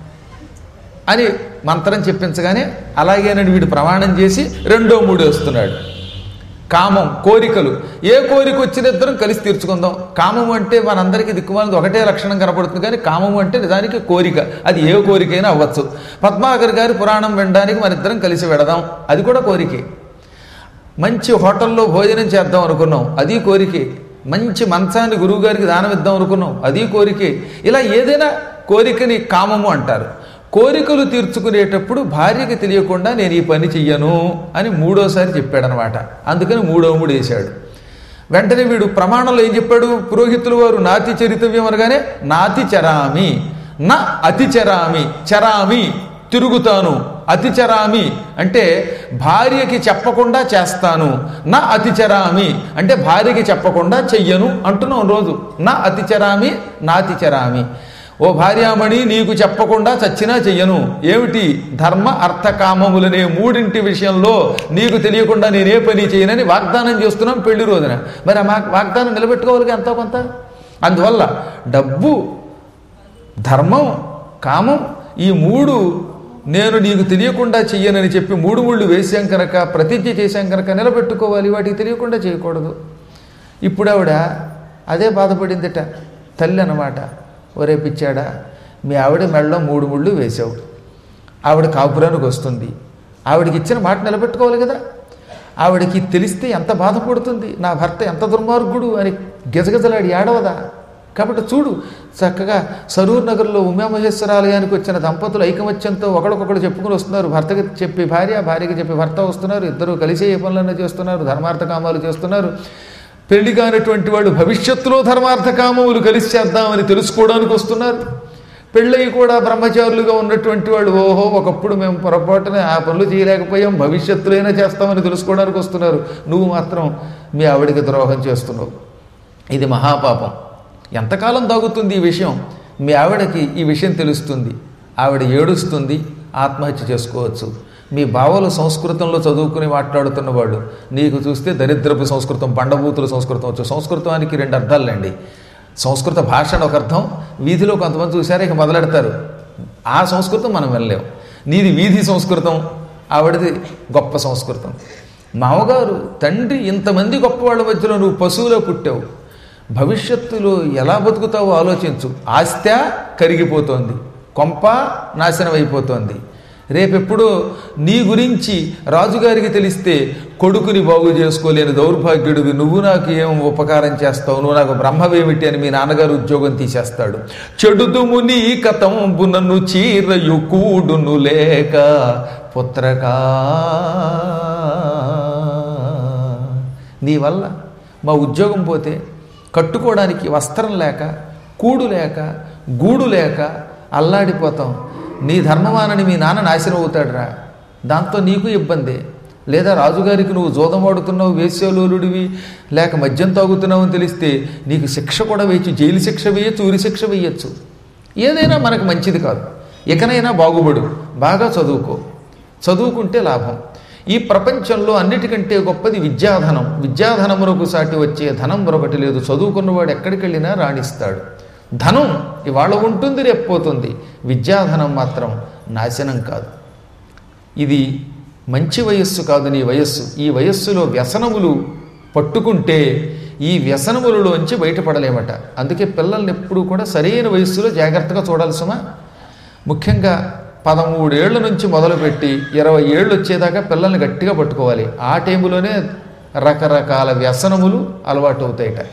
అని మంత్రం చెప్పించగానే అలాగేనని వీడు ప్రమాణం చేసి రెండో మూడు వస్తున్నాడు కామం కోరికలు ఏ కోరిక వచ్చిన ఇద్దరం కలిసి తీర్చుకుందాం కామం అంటే మనందరికీ దిక్కుమాలది ఒకటే లక్షణం కనపడుతుంది కానీ కామం అంటే నిజానికి కోరిక అది ఏ కోరికైనా అవ్వచ్చు పద్మాకర్ గారి పురాణం వినడానికి మన ఇద్దరం కలిసి వెడదాం అది కూడా కోరికే మంచి హోటల్లో భోజనం చేద్దాం అనుకున్నాం అది కోరికే మంచి మంచాన్ని గురువుగారికి దానం ఇద్దాం అనుకున్నాం అది కోరికే ఇలా ఏదైనా కోరికని కామము అంటారు కోరికలు తీర్చుకునేటప్పుడు భార్యకి తెలియకుండా నేను ఈ పని చెయ్యను అని మూడోసారి చెప్పాడనమాట అందుకని మూడో మూడు వేశాడు వెంటనే వీడు ప్రమాణంలో ఏం చెప్పాడు పురోహితులు వారు నాతి చరితవ్యం అనగానే నాతి చరామి నా అతి చరామి చరామి తిరుగుతాను అతి చరామి అంటే భార్యకి చెప్పకుండా చేస్తాను నా అతి చరామి అంటే భార్యకి చెప్పకుండా చెయ్యను అంటున్నాం రోజు నా అతి చరామి నాతి చరామి ఓ భార్యామణి నీకు చెప్పకుండా చచ్చినా చెయ్యను ఏమిటి ధర్మ అర్థ కామములనే మూడింటి విషయంలో నీకు తెలియకుండా నేనే పని చేయనని వాగ్దానం చేస్తున్నాం పెళ్లి రోజున మరి ఆ మా- వాగ్దానం నిలబెట్టుకోవాలి ఎంతో కొంత అందువల్ల డబ్బు ధర్మం కామం ఈ మూడు నేను నీకు తెలియకుండా చెయ్యనని చెప్పి మూడు ముళ్ళు వేసాం కనుక ప్రతిజ్ఞ చేశాం కనుక నిలబెట్టుకోవాలి వాటికి తెలియకుండా చేయకూడదు ఇప్పుడు ఆవిడ అదే బాధపడిందిట తల్లి అన్నమాట ఒరే పిచ్చాడా మీ ఆవిడ మెడలో మూడు ముళ్ళు వేశావు ఆవిడ కాపురానికి వస్తుంది ఆవిడకి ఇచ్చిన మాట నిలబెట్టుకోవాలి కదా ఆవిడకి తెలిస్తే ఎంత బాధపడుతుంది నా భర్త ఎంత దుర్మార్గుడు అని గజగజలాడి ఏడవదా కాబట్టి చూడు చక్కగా సరూర్ నగర్లో ఉమామహేశ్వర ఆలయానికి వచ్చిన దంపతులు ఐకమత్యంతో ఒకరికొకరు చెప్పుకుని వస్తున్నారు భర్తకి చెప్పి భార్య భార్యకి చెప్పి భర్త వస్తున్నారు ఇద్దరు కలిసే ఏ పనులన్నా చేస్తున్నారు ధర్మార్థ కామాలు చేస్తున్నారు పెళ్లి కానటువంటి వాళ్ళు భవిష్యత్తులో ధర్మార్థ కామములు కలిసి చేద్దామని తెలుసుకోవడానికి వస్తున్నారు పెళ్ళయి కూడా బ్రహ్మచారులుగా ఉన్నటువంటి వాళ్ళు ఓహో ఒకప్పుడు మేము పొరపాటున ఆ పనులు చేయలేకపోయాం భవిష్యత్తులైనా చేస్తామని తెలుసుకోవడానికి వస్తున్నారు నువ్వు మాత్రం మీ ఆవిడికి ద్రోహం చేస్తున్నావు ఇది మహాపాపం ఎంతకాలం దాగుతుంది ఈ విషయం మీ ఆవిడకి ఈ విషయం తెలుస్తుంది ఆవిడ ఏడుస్తుంది ఆత్మహత్య చేసుకోవచ్చు మీ బావలు సంస్కృతంలో చదువుకుని మాట్లాడుతున్న వాళ్ళు నీకు చూస్తే దరిద్రపు సంస్కృతం బండబూతుల సంస్కృతం వచ్చు సంస్కృతానికి రెండు అర్థాలండి సంస్కృత భాష అని ఒక అర్థం వీధిలో కొంతమంది చూసారా ఇక మొదలెడతారు ఆ సంస్కృతం మనం వెళ్ళలేం నీది వీధి సంస్కృతం ఆవిడది గొప్ప సంస్కృతం మామగారు తండ్రి ఇంతమంది గొప్ప వాళ్ళ మధ్యలో నువ్వు పశువులో పుట్టావు భవిష్యత్తులో ఎలా బతుకుతావో ఆలోచించు ఆస్త్య కరిగిపోతోంది కొంప నాశనం అయిపోతోంది రేపెప్పుడో నీ గురించి రాజుగారికి తెలిస్తే కొడుకుని బాగు చేసుకోలేని దౌర్భాగ్యుడివి నువ్వు నాకు ఏం ఉపకారం చేస్తావు నువ్వు నాకు బ్రహ్మవేమిటి అని మీ నాన్నగారు ఉద్యోగం తీసేస్తాడు చెడుదుము నీ కథంబునను చీరయు కూడును లేక పుత్రకా నీ వల్ల మా ఉద్యోగం పోతే కట్టుకోవడానికి వస్త్రం లేక కూడు లేక గూడు లేక అల్లాడిపోతాం నీ ధర్మమానని మీ నాన్న నాశనం అవుతాడురా దాంతో నీకు ఇబ్బంది లేదా రాజుగారికి నువ్వు జోదం వాడుతున్నావు వేశ్యలోలుడివి లేక మద్యం తాగుతున్నావు అని తెలిస్తే నీకు శిక్ష కూడా వేయచ్చు జైలు శిక్ష వేయచ్చు ఉరి శిక్ష వేయచ్చు ఏదైనా మనకు మంచిది కాదు ఇకనైనా బాగుపడు బాగా చదువుకో చదువుకుంటే లాభం ఈ ప్రపంచంలో అన్నిటికంటే గొప్పది విద్యాధనం విద్యాధనమునకు సాటి వచ్చే ధనం మరొకటి లేదు చదువుకున్నవాడు ఎక్కడికి వెళ్ళినా రాణిస్తాడు ధనం ఇవాళ ఉంటుంది రేపు పోతుంది విద్యాధనం మాత్రం నాశనం కాదు ఇది మంచి వయస్సు కాదు నీ వయస్సు ఈ వయస్సులో వ్యసనములు పట్టుకుంటే ఈ వ్యసనములలోంచి బయటపడలేమట అందుకే పిల్లల్ని ఎప్పుడూ కూడా సరైన వయస్సులో జాగ్రత్తగా చూడాల్సిమా ముఖ్యంగా పదమూడేళ్ల నుంచి మొదలుపెట్టి ఇరవై ఏళ్ళు వచ్చేదాకా పిల్లల్ని గట్టిగా పట్టుకోవాలి ఆ టైంలోనే రకరకాల వ్యసనములు అలవాటు అవుతాయిట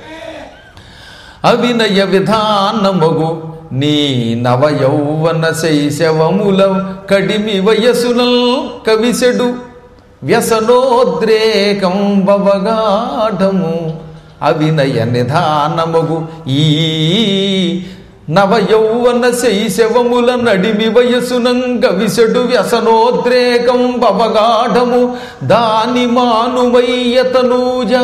అవినయ విధానమగు నీ నవ యౌవన శైశవముల కడిమి వయసునల్ కవిసెడు వ్యసనోద్రేకం బవగాఢము అవినయ నిధానమగు ఈ నవ యౌవన శైశవముల నడిమి వయసునంగ విసెడు వ్యసనోద్రేకం బవగాఢము దాని మానుమయ్యతనూజా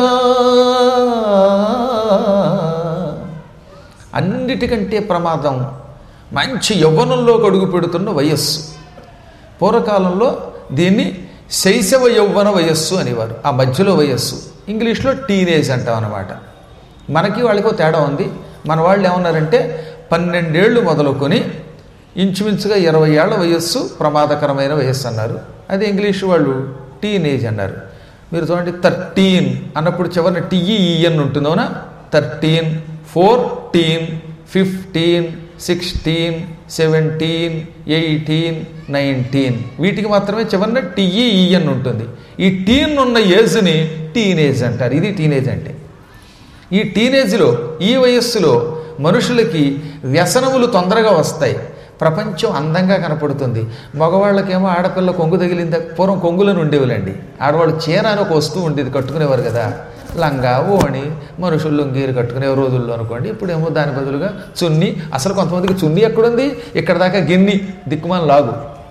అన్నిటికంటే ప్రమాదం మంచి యవ్వనంలో అడుగు పెడుతున్న వయస్సు పూర్వకాలంలో దీన్ని శైశవ యౌవన వయస్సు అనేవారు ఆ మధ్యలో వయస్సు ఇంగ్లీష్లో టీనేజ్ అంటాం అనమాట మనకి వాళ్ళకి ఒక తేడా ఉంది మన వాళ్ళు ఏమన్నారంటే పన్నెండేళ్ళు మొదలుకొని ఇంచుమించుగా ఇరవై ఏళ్ల వయస్సు ప్రమాదకరమైన వయస్సు అన్నారు అదే ఇంగ్లీష్ వాళ్ళు టీనేజ్ అన్నారు మీరు చూడండి థర్టీన్ అన్నప్పుడు చివరిన టీఈఎన్ ఉంటుందోనా thirteen fourteen fifteen sixteen seventeen eighteen nineteen వీటికి మాత్రమే చివరిన టీఈఈఎన్ ఉంటుంది ఈ టీన్ ఉన్న ఏజ్ని టీనేజ్ అంటారు ఇది టీనేజ్ అంటే ఈ టీనేజ్లో ఈ వయస్సులో మనుషులకి వ్యసనములు తొందరగా వస్తాయి ప్రపంచం అందంగా కనపడుతుంది మగవాళ్ళకేమో ఆడపిల్ల కొంగు తగిలింద పూర్వం కొంగులను ఉండేవిలండి ఆడవాళ్ళు చీర అని ఒక వస్తువు ఉండేది కట్టుకునేవారు కదా లంగా ఓణి మనుషులు లొంగీరు కట్టుకునే రోజుల్లో అనుకోండి ఇప్పుడేమో దాని బదులుగా చున్ని అసలు కొంతమందికి చున్ని ఎక్కడుంది ఇక్కడ దాకా గిన్ని దిక్కుమాల లాగు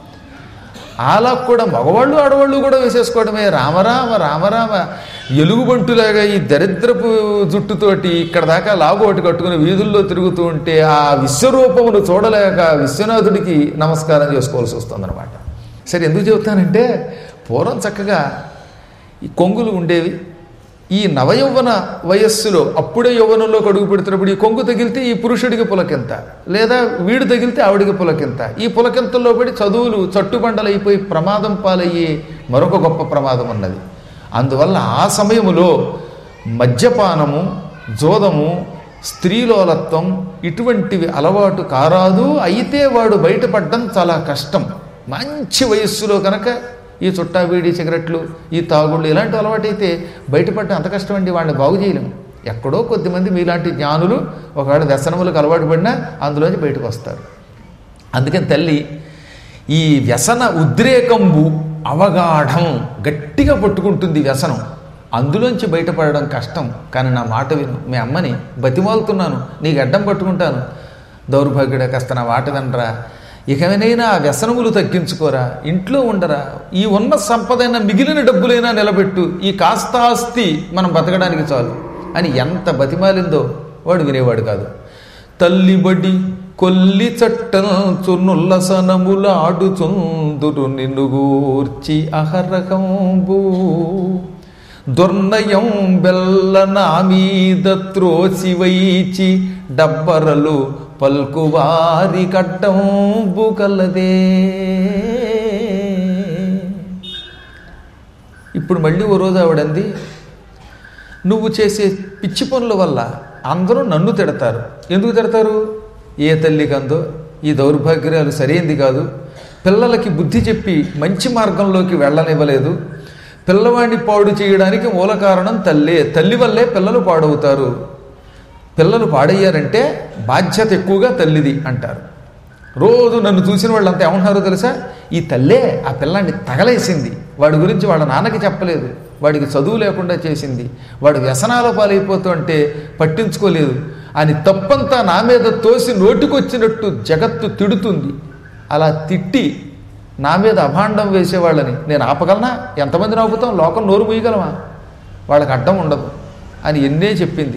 అలా కూడా మగవాళ్ళు ఆడవాళ్ళు కూడా వేసేసుకోవడమే రామరామ రామరామ ఎలుగుబంటులాగా ఈ దరిద్రపు జుట్టుతోటి ఇక్కడ దాకా లాగు ఒకటి కట్టుకుని వీధుల్లో తిరుగుతూ ఉంటే ఆ విశ్వరూపమును చూడలేక విశ్వనాథుడికి నమస్కారం చేసుకోవాల్సి వస్తుందన్నమాట సరే ఎందుకు చెబుతానంటే పూర్వం చక్కగా ఈ కొంగులు ఉండేవి ఈ నవయౌవన వయస్సులో అప్పుడే యౌవనంలో అడుగు పెడుతున్నప్పుడు ఈ కొంగు తగిలితే ఈ పురుషుడికి పులకింత లేదా వీడు తగిలితే ఆవిడికి పులకింత ఈ పులకింతల్లో పడి చదువులు చట్టుబండలైపోయి ప్రమాదం పాలయ్యే మరొక గొప్ప ప్రమాదం ఉన్నది అందువల్ల ఆ సమయములో మద్యపానము జోదము స్త్రీలోలత్వం ఇటువంటివి అలవాటు కారాదు అయితే వాడు బయటపడడం చాలా కష్టం మంచి వయస్సులో కనుక ఈ చుట్టా బీడి సిగరెట్లు ఈ తాగుళ్ళు ఇలాంటి అలవాటైతే బయటపడడం అంత కష్టం అండి వాళ్ళని బాగు చేయలేము ఎక్కడో కొద్దిమంది మీలాంటి జ్ఞానులు ఒకవేళ వ్యసనములకు అలవాటు పడినా అందులోంచి బయటకు వస్తారు అందుకని తల్లి ఈ వ్యసన ఉద్రేకంబు అవగాఢం గట్టిగా పట్టుకుంటుంది వ్యసనం అందులోంచి బయటపడడం కష్టం కానీ నా మాట విను మీ అమ్మని బతిమాలుతున్నాను నీకు అడ్డం పట్టుకుంటాను దౌర్భాగ్యుడ కాస్త నా మాట వినరా ఇకనైనా ఆ వ్యసనములు తగ్గించుకోరా ఇంట్లో ఉండరా ఈ ఉన్న సంపదైన మిగిలిన డబ్బులైనా నిలబెట్టు ఈ కాస్త ఆస్తి మనం బతకడానికి చాలు అని ఎంత బతిమాలిందో వాడు వినేవాడు కాదు తల్లిబడి కొల్లి చట్టం చున్నుల్లసనముల ఆడుచుందురు నిన్ను గూర్చి అహరకంబు దుర్నయం బెల్ల నా మీద త్రోసి వైచి డబ్బరలు పల్కువారి కట్టంబు కలదే ఇప్పుడు మళ్ళీ ఓ రోజు ఆవిడంది నువ్వు చేసే పిచ్చి పనుల వల్ల అందరూ నన్ను తిడతారు ఎందుకు తిడతారు ఏ తల్లి కందో ఈ దౌర్భాగ్యాలు సరైంది కాదు పిల్లలకి బుద్ధి చెప్పి మంచి మార్గంలోకి వెళ్ళనివ్వలేదు పిల్లవాడిని పాడు చేయడానికి మూల కారణం తల్లే తల్లి వల్లే పిల్లలు పాడవుతారు పిల్లలు పాడయ్యారంటే బాధ్యత ఎక్కువగా తల్లిది అంటారు రోజు నన్ను చూసిన వాళ్ళంతా ఏమంటున్నారో తెలుసా ఈ తల్లే ఆ పిల్లాన్ని తగలేసింది వాడి గురించి వాళ్ళ నాన్నకి చెప్పలేదు వాడికి చదువు లేకుండా చేసింది వాడు వ్యసనాల పాలైపోతూ అంటే పట్టించుకోలేదు అని తప్పంతా నా మీద తోసి నోటికొచ్చినట్టు జగత్తు తిడుతుంది అలా తిట్టి నా మీద అభాండం వేసేవాళ్ళని నేను ఆపగలనా ఎంతమందిని ఆపుతాం లోకం నోరు మూయగలమా వాళ్ళకి అడ్డం ఉండదు అని ఎన్నే చెప్పింది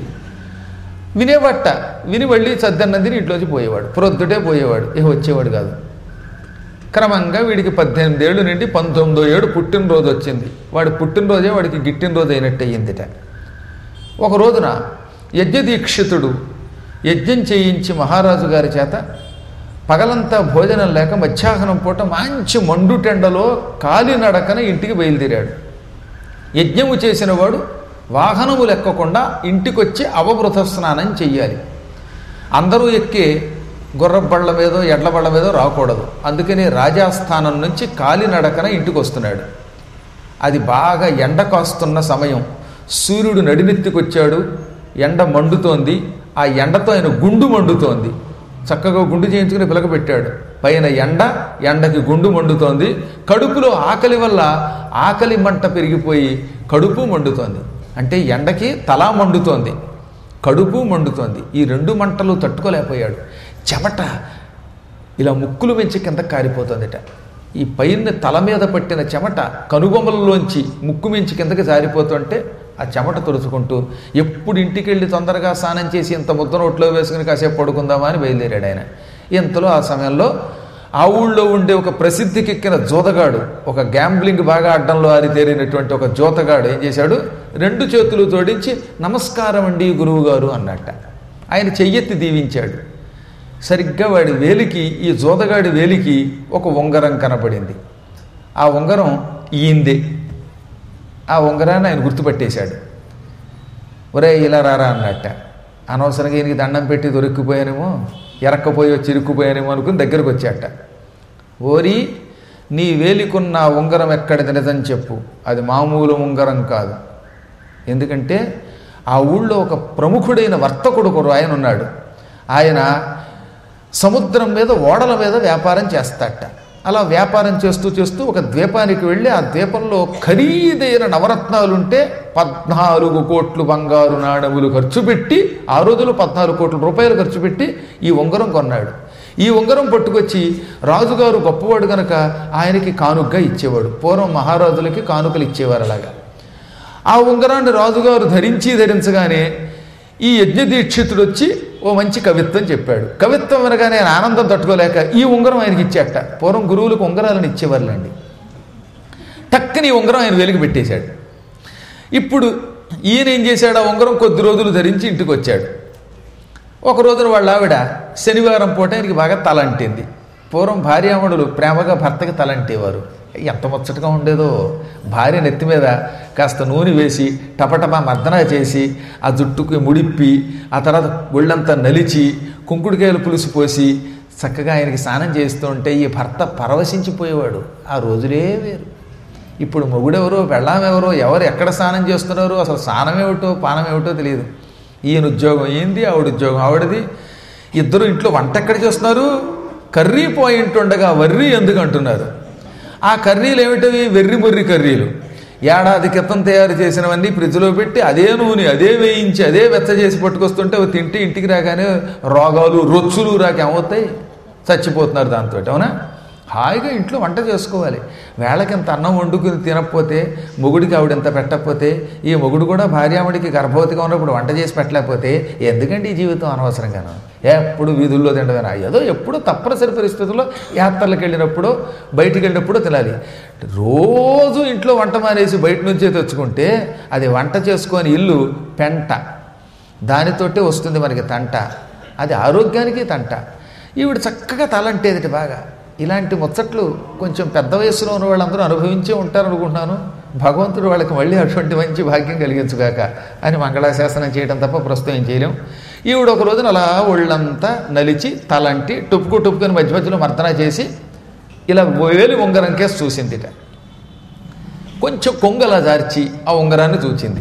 వినేవట్ట విని మళ్ళీ సద్దన్నందిని ఇంట్లోంచి పోయేవాడు ప్రొద్దుటే పోయేవాడు ఇక వచ్చేవాడు కాదు క్రమంగా వీడికి పద్దెనిమిది ఏళ్ళు నుండి పంతొమ్మిదో ఏడు పుట్టినరోజు వచ్చింది వాడి పుట్టినరోజే వాడికి గిట్టినరోజు అయినట్టు అయ్యిందిట ఒక రోజున యజ్ఞదీక్షితుడు యజ్ఞం చేయించి మహారాజు గారి చేత పగలంతా భోజనం లేక మధ్యాహ్నం పూట మంచి మండుటెండలో కాలినడకన ఇంటికి బయలుదేరాడు యజ్ఞము చేసిన వాడు వాహనము లెక్కకుండా ఇంటికొచ్చి అవబృత స్నానం చెయ్యాలి అందరూ ఎక్కే గుర్రబళ్ళ మీదో ఎడ్ల బళ్ళ మీదో రాకూడదు అందుకని రాజాస్థానం నుంచి కాలినడకన ఇంటికి వస్తున్నాడు అది బాగా ఎండ కాస్తున్న సమయం సూర్యుడు నడినెత్తికొచ్చాడు ఎండ మండుతోంది ఆ ఎండతో ఆయన గుండు మండుతోంది చక్కగా గుండు చేయించుకుని పిలక పెట్టాడు పైన ఎండ ఎండకి గుండు మండుతోంది కడుపులో ఆకలి వల్ల ఆకలి మంట పెరిగిపోయి కడుపు మండుతోంది అంటే ఎండకి తల మండుతోంది కడుపు మండుతోంది ఈ రెండు మంటలు తట్టుకోలేకపోయాడు చెమట ఇలా ముక్కులు పెంచి కింద కారిపోతుందిట ఈ పైన తల మీద పట్టిన చెమట కనుబొమ్మలలోంచి ముక్కు మించి కిందకి జారిపోతుంటే ఆ చెమట తుడుచుకుంటూ ఎప్పుడు ఇంటికి వెళ్ళి తొందరగా స్నానం చేసి ఇంత ముద్ద నోట్లో వేసుకుని కాసేపు పడుకుందామా అని బయలుదేరాడు ఆయన ఇంతలో ఆ సమయంలో ఆ ఊళ్ళో ఉండే ఒక ప్రసిద్ధికెక్కిన జోతగాడు ఒక గ్యాంబ్లింగ్ బాగా అడ్డంలో ఆరితేరినటువంటి ఒక జోతగాడు ఏం చేశాడు రెండు చేతులు జోడించి నమస్కారం అండి గురువు గారు అన్నట్ట ఆయన చెయ్యెత్తి దీవించాడు సరిగ్గా వాడి వేలికి ఈ జోదగాడి వేలికి ఒక ఉంగరం కనపడింది ఆ ఉంగరం ఈందే ఆ ఉంగరాన్ని ఆయన గుర్తుపట్టేశాడు ఒరే ఇలా రారా అన్నట్ట అనవసరంగా ఈయనకి దండం పెట్టి దొరికిపోయానేమో ఎరక్కపోయి వచ్చి ఇరుక్కుపోయానేమో అనుకుని దగ్గరకు వచ్చాట ఓరి నీ వేలికున్న ఆ ఉంగరం ఎక్కడిది నిజం చెప్పు అది మామూలు ఉంగరం కాదు ఎందుకంటే ఆ ఊళ్ళో ఒక ప్రముఖుడైన వర్తకుడు ఒక ఆయన ఉన్నాడు ఆయన సముద్రం మీద ఓడల మీద వ్యాపారం చేస్తాట అలా వ్యాపారం చేస్తూ చేస్తూ ఒక ద్వీపానికి వెళ్ళి ఆ ద్వీపంలో ఖరీదైన నవరత్నాలుంటే పద్నాలుగు కోట్లు బంగారు నాణములు ఖర్చు పెట్టి ఆ రోజులో పద్నాలుగు కోట్ల రూపాయలు ఖర్చు పెట్టి ఈ ఉంగరం కొన్నాడు ఈ ఉంగరం పట్టుకొచ్చి రాజుగారు గొప్పవాడు గనక ఆయనకి కానుకగా ఇచ్చేవాడు పూర్వం మహారాజులకి కానుకలు ఇచ్చేవారు అలాగా ఆ ఉంగరాన్ని రాజుగారు ధరించి ధరించగానే ఈ యజ్ఞదీక్షితుడు వచ్చి ఓ మంచి కవిత్వం చెప్పాడు కవిత్వం వినగానే ఆయన ఆనందం తట్టుకోలేక ఈ ఉంగరం ఆయనకి ఇచ్చేట పూర్వం గురువులకు ఉంగరాలను ఇచ్చేవాళ్ళండి టక్కని ఈ ఉంగరం ఆయన వెలికి పెట్టేశాడు ఇప్పుడు ఈయన ఏం చేశాడు ఆ ఉంగరం కొద్ది రోజులు ధరించి ఇంటికి వచ్చాడు ఒక రోజున వాళ్ళ ఆవిడ శనివారం పూట ఆయనకి బాగా తలంటింది పూర్వం భార్యామణులు ప్రేమగా భర్తకి తలంటేవారు ఎంత ముచ్చటగా ఉండేదో భార్య నెత్తి మీద కాస్త నూనె వేసి టపటపా మర్దన చేసి ఆ జుట్టుకి ముడిప్పి ఆ తర్వాత ఒళ్ళంతా నలిచి కుంకుడుకాయలు పులుసు పోసి చక్కగా ఆయనకి స్నానం చేస్తూ ఉంటే ఈ భర్త పరవశించిపోయేవాడు ఆ రోజులే వేరు ఇప్పుడు మొగుడెవరో పెళ్ళామెవరో ఎవరు ఎక్కడ స్నానం చేస్తున్నారో అసలు స్నానం ఏమిటో పానం ఏమిటో తెలియదు ఈయన ఉద్యోగం ఏంది ఆవిడ ఉద్యోగం ఆవిడది ఇద్దరు ఇంట్లో వంట ఎక్కడ చేస్తున్నారు కర్రీ పాయింట్ ఉండగా వర్రీ ఎందుకు అంటున్నారు ఆ కర్రీలు ఏమిటవి వెర్రి మొర్రి కర్రీలు ఏడాది క్రితం తయారు చేసినవన్నీ ఫ్రిడ్జ్లో పెట్టి అదే నూనె అదే వేయించి అదే వెచ్చ చేసి పట్టుకొస్తుంటే అవి తింటే ఇంటికి రాగానే రోగాలు రొచ్చులు రాక ఏమవుతాయి చచ్చిపోతున్నారు దాంతో అవునా హాయిగా ఇంట్లో వంట చేసుకోవాలి వేళకి ఇంత అన్నం వండుకుని తినకపోతే మొగుడికి ఆవిడ ఇంత పెట్టకపోతే ఈ మొగుడు కూడా భార్యాముడికి గర్భవతిగా ఉన్నప్పుడు వంట చేసి పెట్టలేకపోతే ఎందుకండి ఈ జీవితం అనవసరంగాను ఎప్పుడు వీధుల్లో తినడమేనా ఏదో ఎప్పుడో తప్పనిసరి పరిస్థితుల్లో యాత్రలకు వెళ్ళినప్పుడు బయటికి వెళ్ళినప్పుడు తినాలి రోజు ఇంట్లో వంట మానేసి బయట నుంచే తెచ్చుకుంటే అది వంట చేసుకొని ఇల్లు పెంట దానితోటే వస్తుంది మనకి తంట అది ఆరోగ్యానికి తంట ఈవిడ చక్కగా తలంటేదిటి బాగా ఇలాంటి ముచ్చట్లు కొంచెం పెద్ద వయసులో ఉన్న వాళ్ళందరూ అనుభవించే ఉంటారు అనుకుంటున్నాను భగవంతుడు వాళ్ళకి మళ్ళీ అటువంటి మంచి భాగ్యం కలిగించుగాక అని మంగళాశాసనం చేయడం తప్ప ప్రస్తుతం ఏం చేయలేం ఈవిడ ఒక రోజున అలా ఒళ్ళంతా నలిచి తలంటి టుప్పుకు టుప్పుకొని మధ్య మధ్యలో మర్దన చేసి ఇలా వేలి ఉంగరం కేసు చూసిందిట కొంచెం కొంగలా జార్చి ఆ ఉంగరాన్ని చూచింది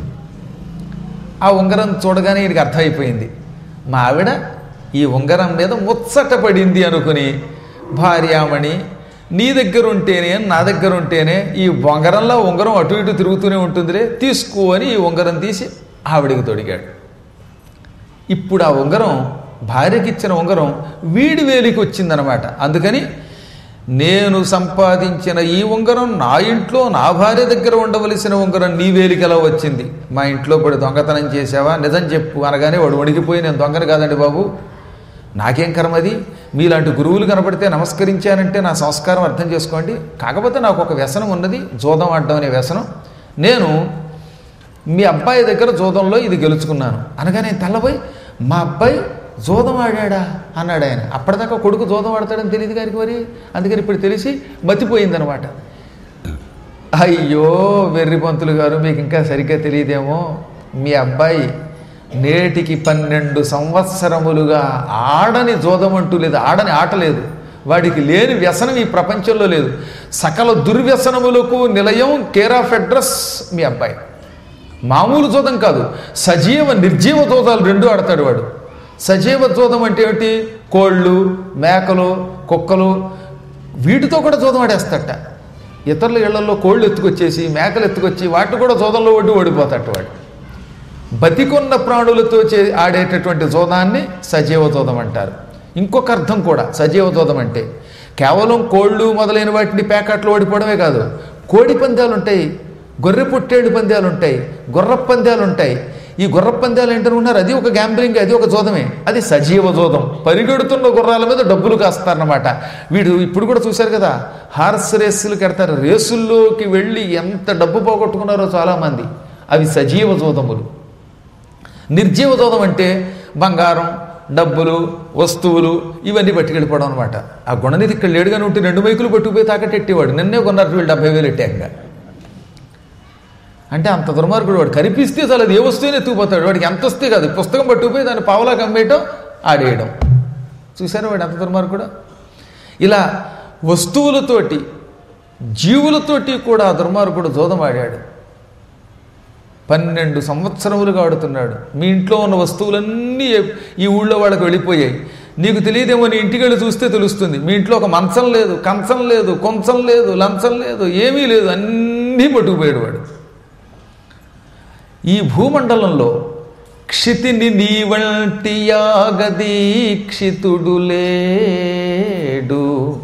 ఆ ఉంగరం చూడగానే ఈయనకి అర్థమైపోయింది మా ఆవిడ ఈ ఉంగరం మీద ముచ్చట పడింది అనుకుని భార్యామణి నీ దగ్గర ఉంటేనే నా దగ్గర ఉంటేనే ఈ ఉంగరంలో ఉంగరం అటు ఇటు తిరుగుతూనే ఉంటుందిలే తీసుకో అని ఈ ఉంగరం తీసి ఆవిడికి తొడిగాడు ఇప్పుడు ఆ ఉంగరం భార్యకి ఇచ్చిన ఉంగరం వీడి వేలికి వచ్చిందనమాట అందుకని నేను సంపాదించిన ఈ ఉంగరం నా ఇంట్లో నా భార్య దగ్గర ఉండవలసిన ఉంగరం నీ వేలికి ఎలా వచ్చింది మా ఇంట్లో పడి దొంగతనం చేసావా నిజం చెప్పు అనగానే వాడు వణికిపోయి నేను దొంగను కాదండి బాబు నాకేం కర్మది మీలాంటి గురువులు కనపడితే నమస్కరించానంటే నా సంస్కారం అర్థం చేసుకోండి కాకపోతే నాకు ఒక వ్యసనం ఉన్నది జోదం ఆడడం అనే వ్యసనం నేను మీ అబ్బాయి దగ్గర జోదంలో ఇది గెలుచుకున్నాను అనగా నేను తెల్లబోయి మా అబ్బాయి జోదం ఆడాడా అన్నాడు ఆయన అప్పటిదాకా కొడుకు జోదం ఆడతాడని తెలియదు గారికి మరి అందుకని ఇప్పుడు తెలిసి మతిపోయిందనమాట అయ్యో వెర్రి పంతులు గారు మీకు ఇంకా సరిగ్గా తెలియదేమో మీ అబ్బాయి నేటికి పన్నెండు సంవత్సరములుగా ఆడని జోదం అంటూ లేదు ఆడని ఆట లేదు వాడికి లేని వ్యసనం ఈ ప్రపంచంలో లేదు సకల దుర్వ్యసనములకు నిలయం కేర్ ఆఫ్ అడ్రస్ మీ అబ్బాయి మామూలు జోదం కాదు సజీవ నిర్జీవ జోదాలు రెండు ఆడతాడు వాడు సజీవ జోదం అంటే ఏమిటి కోళ్ళు మేకలు కుక్కలు వీటితో కూడా జోదం ఆడేస్తట ఇతరుల ఇళ్లలో కోళ్ళు ఎత్తుకొచ్చేసి మేకలు ఎత్తుకొచ్చి వాటి కూడా జోదంలో ఒడ్డు ఓడిపోతాడు వాడు బతికున్న ప్రాణులతో చే ఆడేటటువంటి జోదాన్ని సజీవ జోదం అంటారు ఇంకొక అర్థం కూడా సజీవ జోదం అంటే కేవలం కోళ్ళు మొదలైన వాటిని ప్యాకెట్లు ఓడిపోవడమే కాదు కోడి పందాలు ఉంటాయి గొర్రె పుట్టేడు పందాలు ఉంటాయి గుర్ర పందాలు ఉంటాయి ఈ గుర్ర పందాలు ఏంటనుకున్నారు అది ఒక గ్యాంబ్లింగ్ అది ఒక జోదమే అది సజీవ జోదం పరిగెడుతున్న గుర్రాల మీద డబ్బులు కాస్తారన్నమాట వీడు ఇప్పుడు కూడా చూశారు కదా హార్స్ రేసులు కడతారు రేసుల్లోకి వెళ్ళి ఎంత డబ్బు పోగొట్టుకున్నారో చాలామంది అవి సజీవ జోదములు నిర్జీవ జోదం అంటే బంగారం డబ్బులు వస్తువులు ఇవన్నీ పట్టుకెళ్ళిపోవడం అనమాట ఆ గుణనిధి ఇక్కడ లేడుగానే ఉంటే రెండు మైకులు పట్టుకుపోయి తాకట్టెట్టేవాడు నిన్నే కొన్నారు వీళ్ళు డెబ్బై వేలు ఎట్టాక అంటే అంత దుర్మార్గుడు వాడు కనిపిస్తే చాలు అది ఏ వస్తువుని ఎత్తుకుపోతాడు వాడికి ఎంత వస్తే కాదు పుస్తకం పట్టుకుపోయి దాన్ని పావలా కమ్మేయటం ఆడేయడం చూసారా వాడు ఎంత దుర్మార్గుడు ఇలా వస్తువులతోటి జీవులతోటి కూడా ఆ దుర్మార్గుడు జోదం ఆడాడు పన్నెండు సంవత్సరములుగా ఆడుతున్నాడు మీ ఇంట్లో ఉన్న వస్తువులన్నీ ఈ ఊళ్ళో వాళ్ళకి వెళ్ళిపోయాయి నీకు తెలియదేమో నీ ఇంటికి వెళ్ళి చూస్తే తెలుస్తుంది మీ ఇంట్లో ఒక మంచం లేదు కంచం లేదు కొంచం లేదు లంచం లేదు ఏమీ లేదు అన్నీ పట్టుకుపోయాడు వాడు ఈ భూమండలంలో క్షితిని నీ వంటి యాగదీక్షితుడు లేడు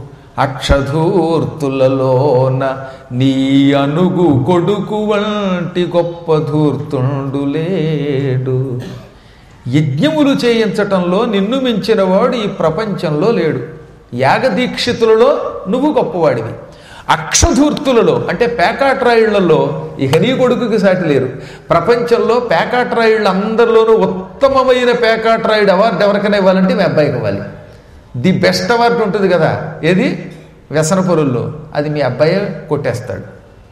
అక్షధూర్తులలోన నీ అనుగు కొడుకు వంటి గొప్ప ధూర్తుండు లేడు యజ్ఞములు చేయించటంలో నిన్ను మించినవాడు ఈ ప్రపంచంలో లేడు యాగదీక్షితులలో నువ్వు గొప్పవాడివి అక్షధూర్తులలో అంటే పేకాట్రాయిళ్లలో ఇక నీ కొడుకుకి సాటి లేరు ప్రపంచంలో పేకాట్రాయిళ్ళు అందరిలోనూ ఉత్తమమైన పేకాట్రాయుడు అవార్డు ఎవరికైనా ఇవ్వాలంటే మీ అబ్బాయికి ఇవ్వాలి ది బెస్ట్ అవార్డు ఉంటుంది కదా ఏది వ్యసన పొరుల్లో అది మీ అబ్బాయే కొట్టేస్తాడు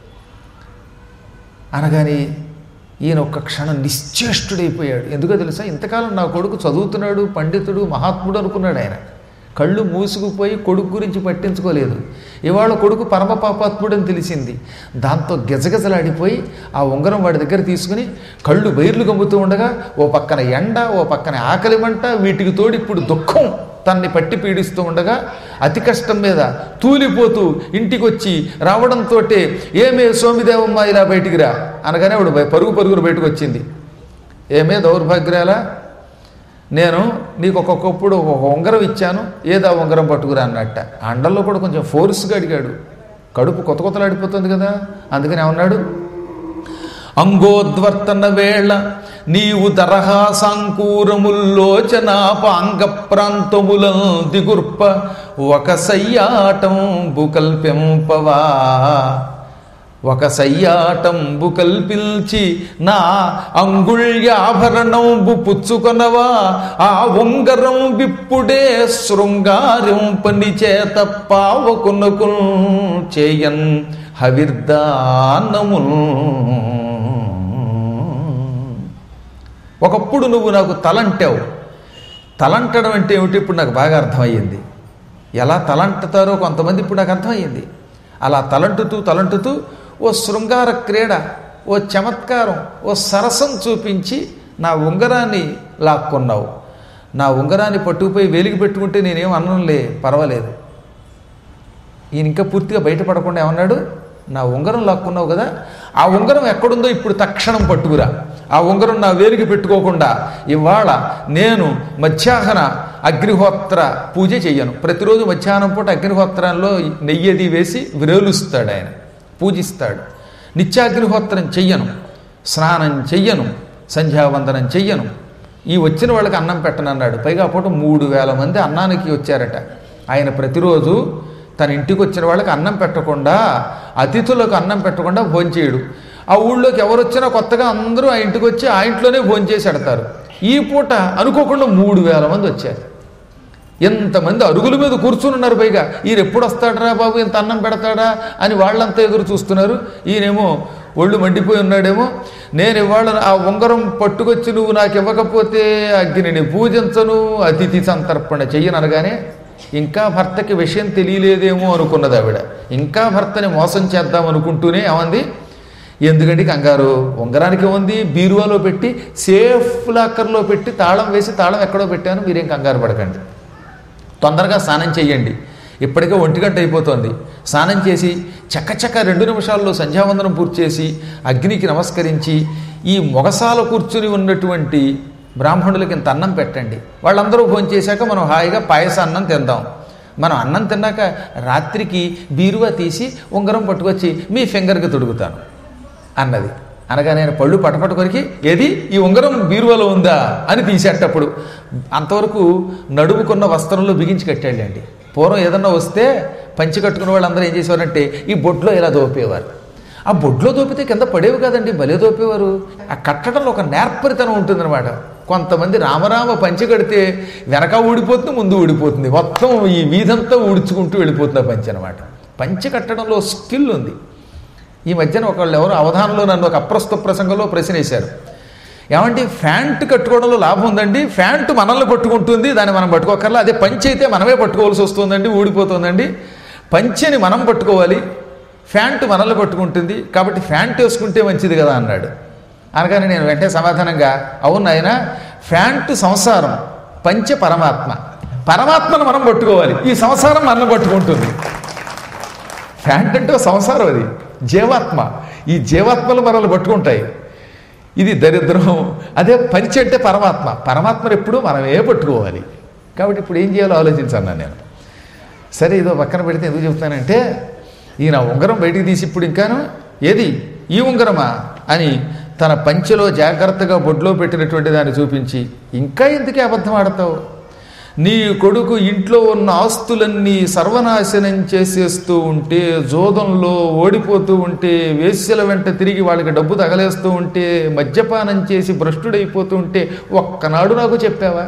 అనగాని ఈయన ఒక్క క్షణం నిశ్చేష్టుడైపోయాడు ఎందుకో తెలుసా ఇంతకాలం నా కొడుకు చదువుతున్నాడు పండితుడు మహాత్ముడు అనుకున్నాడు ఆయన కళ్ళు మూసుకుపోయి కొడుకు గురించి పట్టించుకోలేదు ఇవాళ కొడుకు పరమ పాపాత్ముడని తెలిసింది దాంతో గజగజలాడిపోయి ఆ ఉంగరం వాడి దగ్గర తీసుకుని కళ్ళు బైర్లు గమ్ముతూ ఉండగా ఓ పక్కన ఎండ ఓ పక్కన ఆకలి మంట వీటికి తోడు ఇప్పుడు దుఃఖం తన్ని పట్టి పీడిస్తూ ఉండగా అతి కష్టం మీద తూలిపోతూ ఇంటికి వచ్చి రావడంతో ఏమే సోమిదేవమ్మ ఇలా బయటికి రా అనగానే ఆవిడ బయ- పరుగు పరుగురు బయటకు వచ్చింది ఏమే దౌర్భాగ్యాల నేను నీకు ఒక్కొక్కప్పుడు ఒక ఉంగరం ఇచ్చాను ఏదో ఆ ఉంగరం పట్టుకురా అన్నట్ట ఆ అండల్లో కూడా కొంచెం ఫోర్స్గా అడిగాడు కడుపు కొత్త కొత్తలాడిపోతుంది కదా అందుకని ఏమన్నాడు అంగోద్వర్తన వేళ నీవు దరహాసాంకూరముల్లోచనాపాంగ ప్రాంతముల దిగుర్ప ఒక సయ్యాటంబు కల్పింపవా ఒక సయ్యాటంబు కల్పించి నా అంగుళ్యాభరణంబు పుచ్చుకొనవా ఆ ఉంగరం విప్పుడే శృంగారం పని చేత పావకునకు చేయన్ హవిర్దానము ఒకప్పుడు నువ్వు నాకు తలంటావు తలంటడం అంటే ఏమిటి ఇప్పుడు నాకు బాగా అర్థమయ్యింది ఎలా తలంటుతారో కొంతమంది ఇప్పుడు నాకు అర్థమయ్యింది అలా తలంటుతూ తలంటుతూ ఓ శృంగార క్రీడ ఓ చమత్కారం ఓ సరసం చూపించి నా ఉంగరాన్ని లాక్కున్నావు నా ఉంగరాన్ని పట్టుకుపోయి వేలికి పెట్టుకుంటే నేనేం అననులే పర్వాలేదు ఈయన ఇంకా పూర్తిగా బయటపడకుండా ఏమన్నాడు నా ఉంగరం లాక్కున్నావు కదా ఆ ఉంగరం ఎక్కడుందో ఇప్పుడు తక్షణం పట్టుకురా ఆ ఉంగరం నా వేలికి పెట్టుకోకుండా ఇవాళ నేను మధ్యాహ్న అగ్నిహోత్ర పూజ చెయ్యను ప్రతిరోజు మధ్యాహ్నం పూట అగ్నిహోత్రంలో నెయ్యది వేసి విరేలుస్తాడు ఆయన పూజిస్తాడు నిత్యాగ్నిహోత్రం చెయ్యను స్నానం చెయ్యను సంధ్యావందనం చెయ్యను ఈ వచ్చిన వాళ్ళకి అన్నం పెట్టనన్నాడు పైగా పూట మూడు వేల మంది అన్నానికి వచ్చారట ఆయన ప్రతిరోజు తన ఇంటికి వచ్చిన వాళ్ళకి అన్నం పెట్టకుండా అతిథులకు అన్నం పెట్టకుండా భోంచేయడు ఆ ఊళ్ళోకి ఎవరు వచ్చినా కొత్తగా అందరూ ఆ ఇంటికి వచ్చి ఆ ఇంట్లోనే భోంచేసి ఎడతారు ఈ పూట అనుకోకుండా మూడు వేల మంది వచ్చారు ఎంతమంది అరుగుల మీద కూర్చుని ఉన్నారు పైగా ఈయన ఎప్పుడు వస్తాడరా బాబు ఇంత అన్నం పెడతాడా అని వాళ్ళంతా ఎదురు చూస్తున్నారు ఈయనేమో ఒళ్ళు మండిపోయి ఉన్నాడేమో నేను ఇవాళ ఆ ఉంగరం పట్టుకొచ్చి నువ్వు నాకు ఇవ్వకపోతే అగ్నిని పూజించను అతిథి సంతర్పణ చెయ్యను అనగానే ఇంకా భర్తకి విషయం తెలియలేదేమో అనుకున్నది ఆవిడ ఇంకా భర్తని మోసం చేద్దాం అనుకుంటూనే ఏమంది ఎందుకంటే కంగారు ఉంగరానికి ఉంది బీరువాలో పెట్టి సేఫ్ లాకర్లో పెట్టి తాళం వేసి తాళం ఎక్కడో పెట్టాను మీరేం కంగారు పడకండి తొందరగా స్నానం చేయండి ఇప్పటికే ఒంటి గంట అయిపోతుంది స్నానం చేసి చక్కచక్క రెండు నిమిషాల్లో సంధ్యావందనం పూర్తి చేసి అగ్నికి నమస్కరించి ఈ మొగసాల కూర్చుని ఉన్నటువంటి బ్రాహ్మణులకి ఇంత అన్నం పెట్టండి వాళ్ళందరూ భోజనం చేశాక మనం హాయిగా పాయస అన్నం తిందాం మనం అన్నం తిన్నాక రాత్రికి బీరువా తీసి ఉంగరం పట్టుకొచ్చి మీ ఫింగర్కి తొడుగుతాను అన్నది అనగా నేను పళ్ళు పటపట కొరికి ఏది ఈ ఉంగరం బీరువాలో ఉందా అని తీసేటప్పుడు అంతవరకు నడుముకున్న వస్త్రంలో బిగించి కట్టాడండి పూర్వం ఏదన్నా వస్తే పంచి కట్టుకున్న వాళ్ళందరూ ఏం చేసేవారంటే ఈ బొడ్లో ఇలా దోపేవారు ఆ బొడ్లో దోపితే కింద పడేవి కదండి భలే దోపేవారు ఆ కట్టడంలో ఒక నేర్పరితనం ఉంటుందన్నమాట కొంతమంది రామరామ పంచి కడితే వెనక ఊడిపోతుంది ముందు ఊడిపోతుంది మొత్తం ఈ వీధంతా ఊడ్చుకుంటూ వెళ్ళిపోతుంది ఆ పంచి అనమాట పంచి కట్టడంలో స్కిల్ ఉంది ఈ మధ్యన ఒకళ్ళు ఎవరు అవధానంలో నన్ను ఒక అప్రస్తుత ప్రసంగంలో ప్రశ్న వేశారు ఏమంటే ఫ్యాంట్ కట్టుకోవడంలో లాభం ఉందండి ఫ్యాంట్ మనల్ని పట్టుకుంటుంది దాన్ని మనం పట్టుకోకర్లా అదే పంచి అయితే మనమే పట్టుకోవాల్సి వస్తుందండి ఊడిపోతుందండి పంచెని మనం పట్టుకోవాలి ఫ్యాంట్ మనల్ని పట్టుకుంటుంది కాబట్టి ఫ్యాంట్ వేసుకుంటే మంచిది కదా అన్నాడు అనగానే నేను వెంటనే సమాధానంగా అవును ఆయన ఫ్యాంట్ సంసారం పంచె పరమాత్మ పరమాత్మను మనం పట్టుకోవాలి ఈ సంసారం మనల్ని పట్టుకుంటుంది ఫ్యాంట్ అంటే ఒక సంసారం అది జీవాత్మ ఈ జీవాత్మలు మనల్ని పట్టుకుంటాయి ఇది దరిద్రం అదే పంచి అంటే పరమాత్మ పరమాత్మను ఎప్పుడు మనమే పట్టుకోవాలి కాబట్టి ఇప్పుడు ఏం చేయాలో ఆలోచించన్నా నేను సరే ఇదో పక్కన పెడితే ఎందుకు చెప్తానంటే ఈయన ఉంగరం బయటికి తీసి ఇప్పుడు ఇంకాను ఏది ఈ ఉంగరమా అని తన పంచెలో జాగ్రత్తగా బొడ్లో పెట్టినటువంటి దాన్ని చూపించి ఇంకా ఎందుకే అబద్ధం ఆడతావు నీ కొడుకు ఇంట్లో ఉన్న ఆస్తులన్నీ సర్వనాశనం చేసేస్తూ ఉంటే జోదంలో ఓడిపోతూ ఉంటే వేశ్యల వెంట తిరిగి వాళ్ళకి డబ్బు తగలేస్తూ ఉంటే మద్యపానం చేసి భ్రష్టుడైపోతూ ఉంటే ఒక్కనాడు నాకు చెప్పావా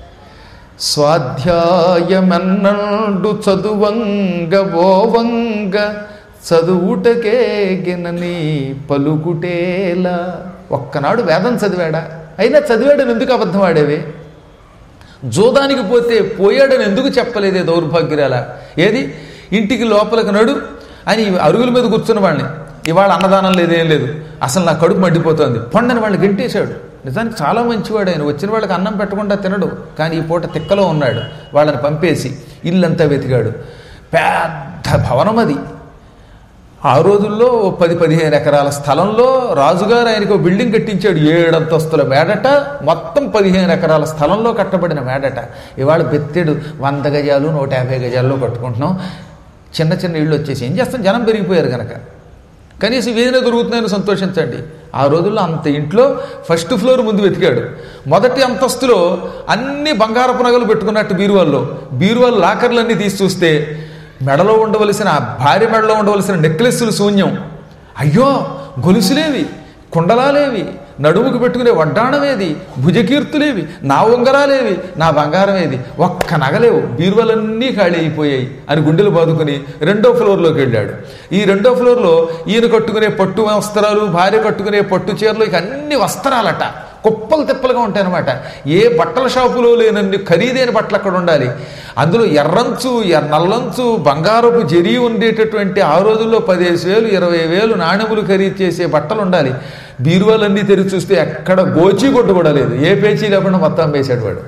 స్వాధ్యాయమన్నండు చదువంగ ఓవంగ చదువుటకే గినని పలుకుటేలా ఒక్కనాడు వేదం చదివాడా అయినా చదివాడని ఎందుకు అబద్ధం ఆడేవి జోదానికి పోతే పోయాడని ఎందుకు చెప్పలేదే దౌర్భాగ్యురాల ఏది ఇంటికి లోపలికి నడు అని అరుగుల మీద కూర్చున్న వాడిని ఇవాళ అన్నదానం లేదేం లేదు అసలు నా కడుపు మండిపోతుంది పొండని వాళ్ళు గెంటేశాడు నిజానికి చాలా మంచివాడు ఆయన వచ్చిన వాళ్ళకి అన్నం పెట్టకుండా తినడు కానీ ఈ పూట తిక్కలో ఉన్నాడు వాళ్ళని పంపేసి ఇల్లంతా వెతికాడు పెద్ద భవనం అది ఆ రోజుల్లో ఓ పది పదిహేను ఎకరాల స్థలంలో రాజుగారు ఆయనకు ఒక బిల్డింగ్ కట్టించాడు ఏడంతస్తుల మేడట మొత్తం పదిహేను ఎకరాల స్థలంలో కట్టబడిన మేడట ఇవాళ బెత్తెడు వంద గజాలు నూట యాభై గజాల్లో కట్టుకుంటున్నాం చిన్న చిన్న ఇళ్ళు వచ్చేసి ఏం చేస్తాం జనం పెరిగిపోయారు కనుక కనీసం ఏదైనా దొరుకుతుందని సంతోషించండి ఆ రోజుల్లో అంత ఇంట్లో ఫస్ట్ ఫ్లోర్ ముందు వెతికాడు మొదటి అంతస్తులో అన్ని బంగారపు నగలు పెట్టుకున్నట్టు బీరువాల్లో బీరువాల్ లాకర్లన్నీ తీసి చూస్తే మెడలో ఉండవలసిన భార్య మెడలో ఉండవలసిన నెక్లెస్సులు శూన్యం అయ్యో గొలుసులేవి కుండలాలేవి నడుముకు పెట్టుకునే వడ్డాణమేది భుజకీర్తులేవి నా ఉంగరాలేవి నా బంగారమేది ఒక్క నగలేవు బీరువలన్నీ ఖాళీ అయిపోయాయి అని గుండెలు బాదుకుని రెండో ఫ్లోర్లోకి వెళ్ళాడు ఈ రెండో ఫ్లోర్లో ఈయన కట్టుకునే పట్టు వస్త్రాలు భార్య కట్టుకునే పట్టు చీరలు ఇక అన్ని వస్త్రాలట కుప్పలు తిప్పలుగా ఉంటాయి అనమాట ఏ బట్టల షాపులో లేనన్ని ఖరీదైన బట్టలు అక్కడ ఉండాలి అందులో ఎర్రంచు ఎర్ర నల్లంచు బంగారపు జరి ఉండేటటువంటి ఆ రోజుల్లో పదిహేను వేలు ఇరవై వేలు నాణెములు ఖరీదు చేసే బట్టలు ఉండాలి బీరువాలన్నీ తెరిచి చూస్తే ఎక్కడ గోచి కొట్టు కూడా లేదు ఏ పేచీ లేకుండా మొత్తం వేసాడు వాడు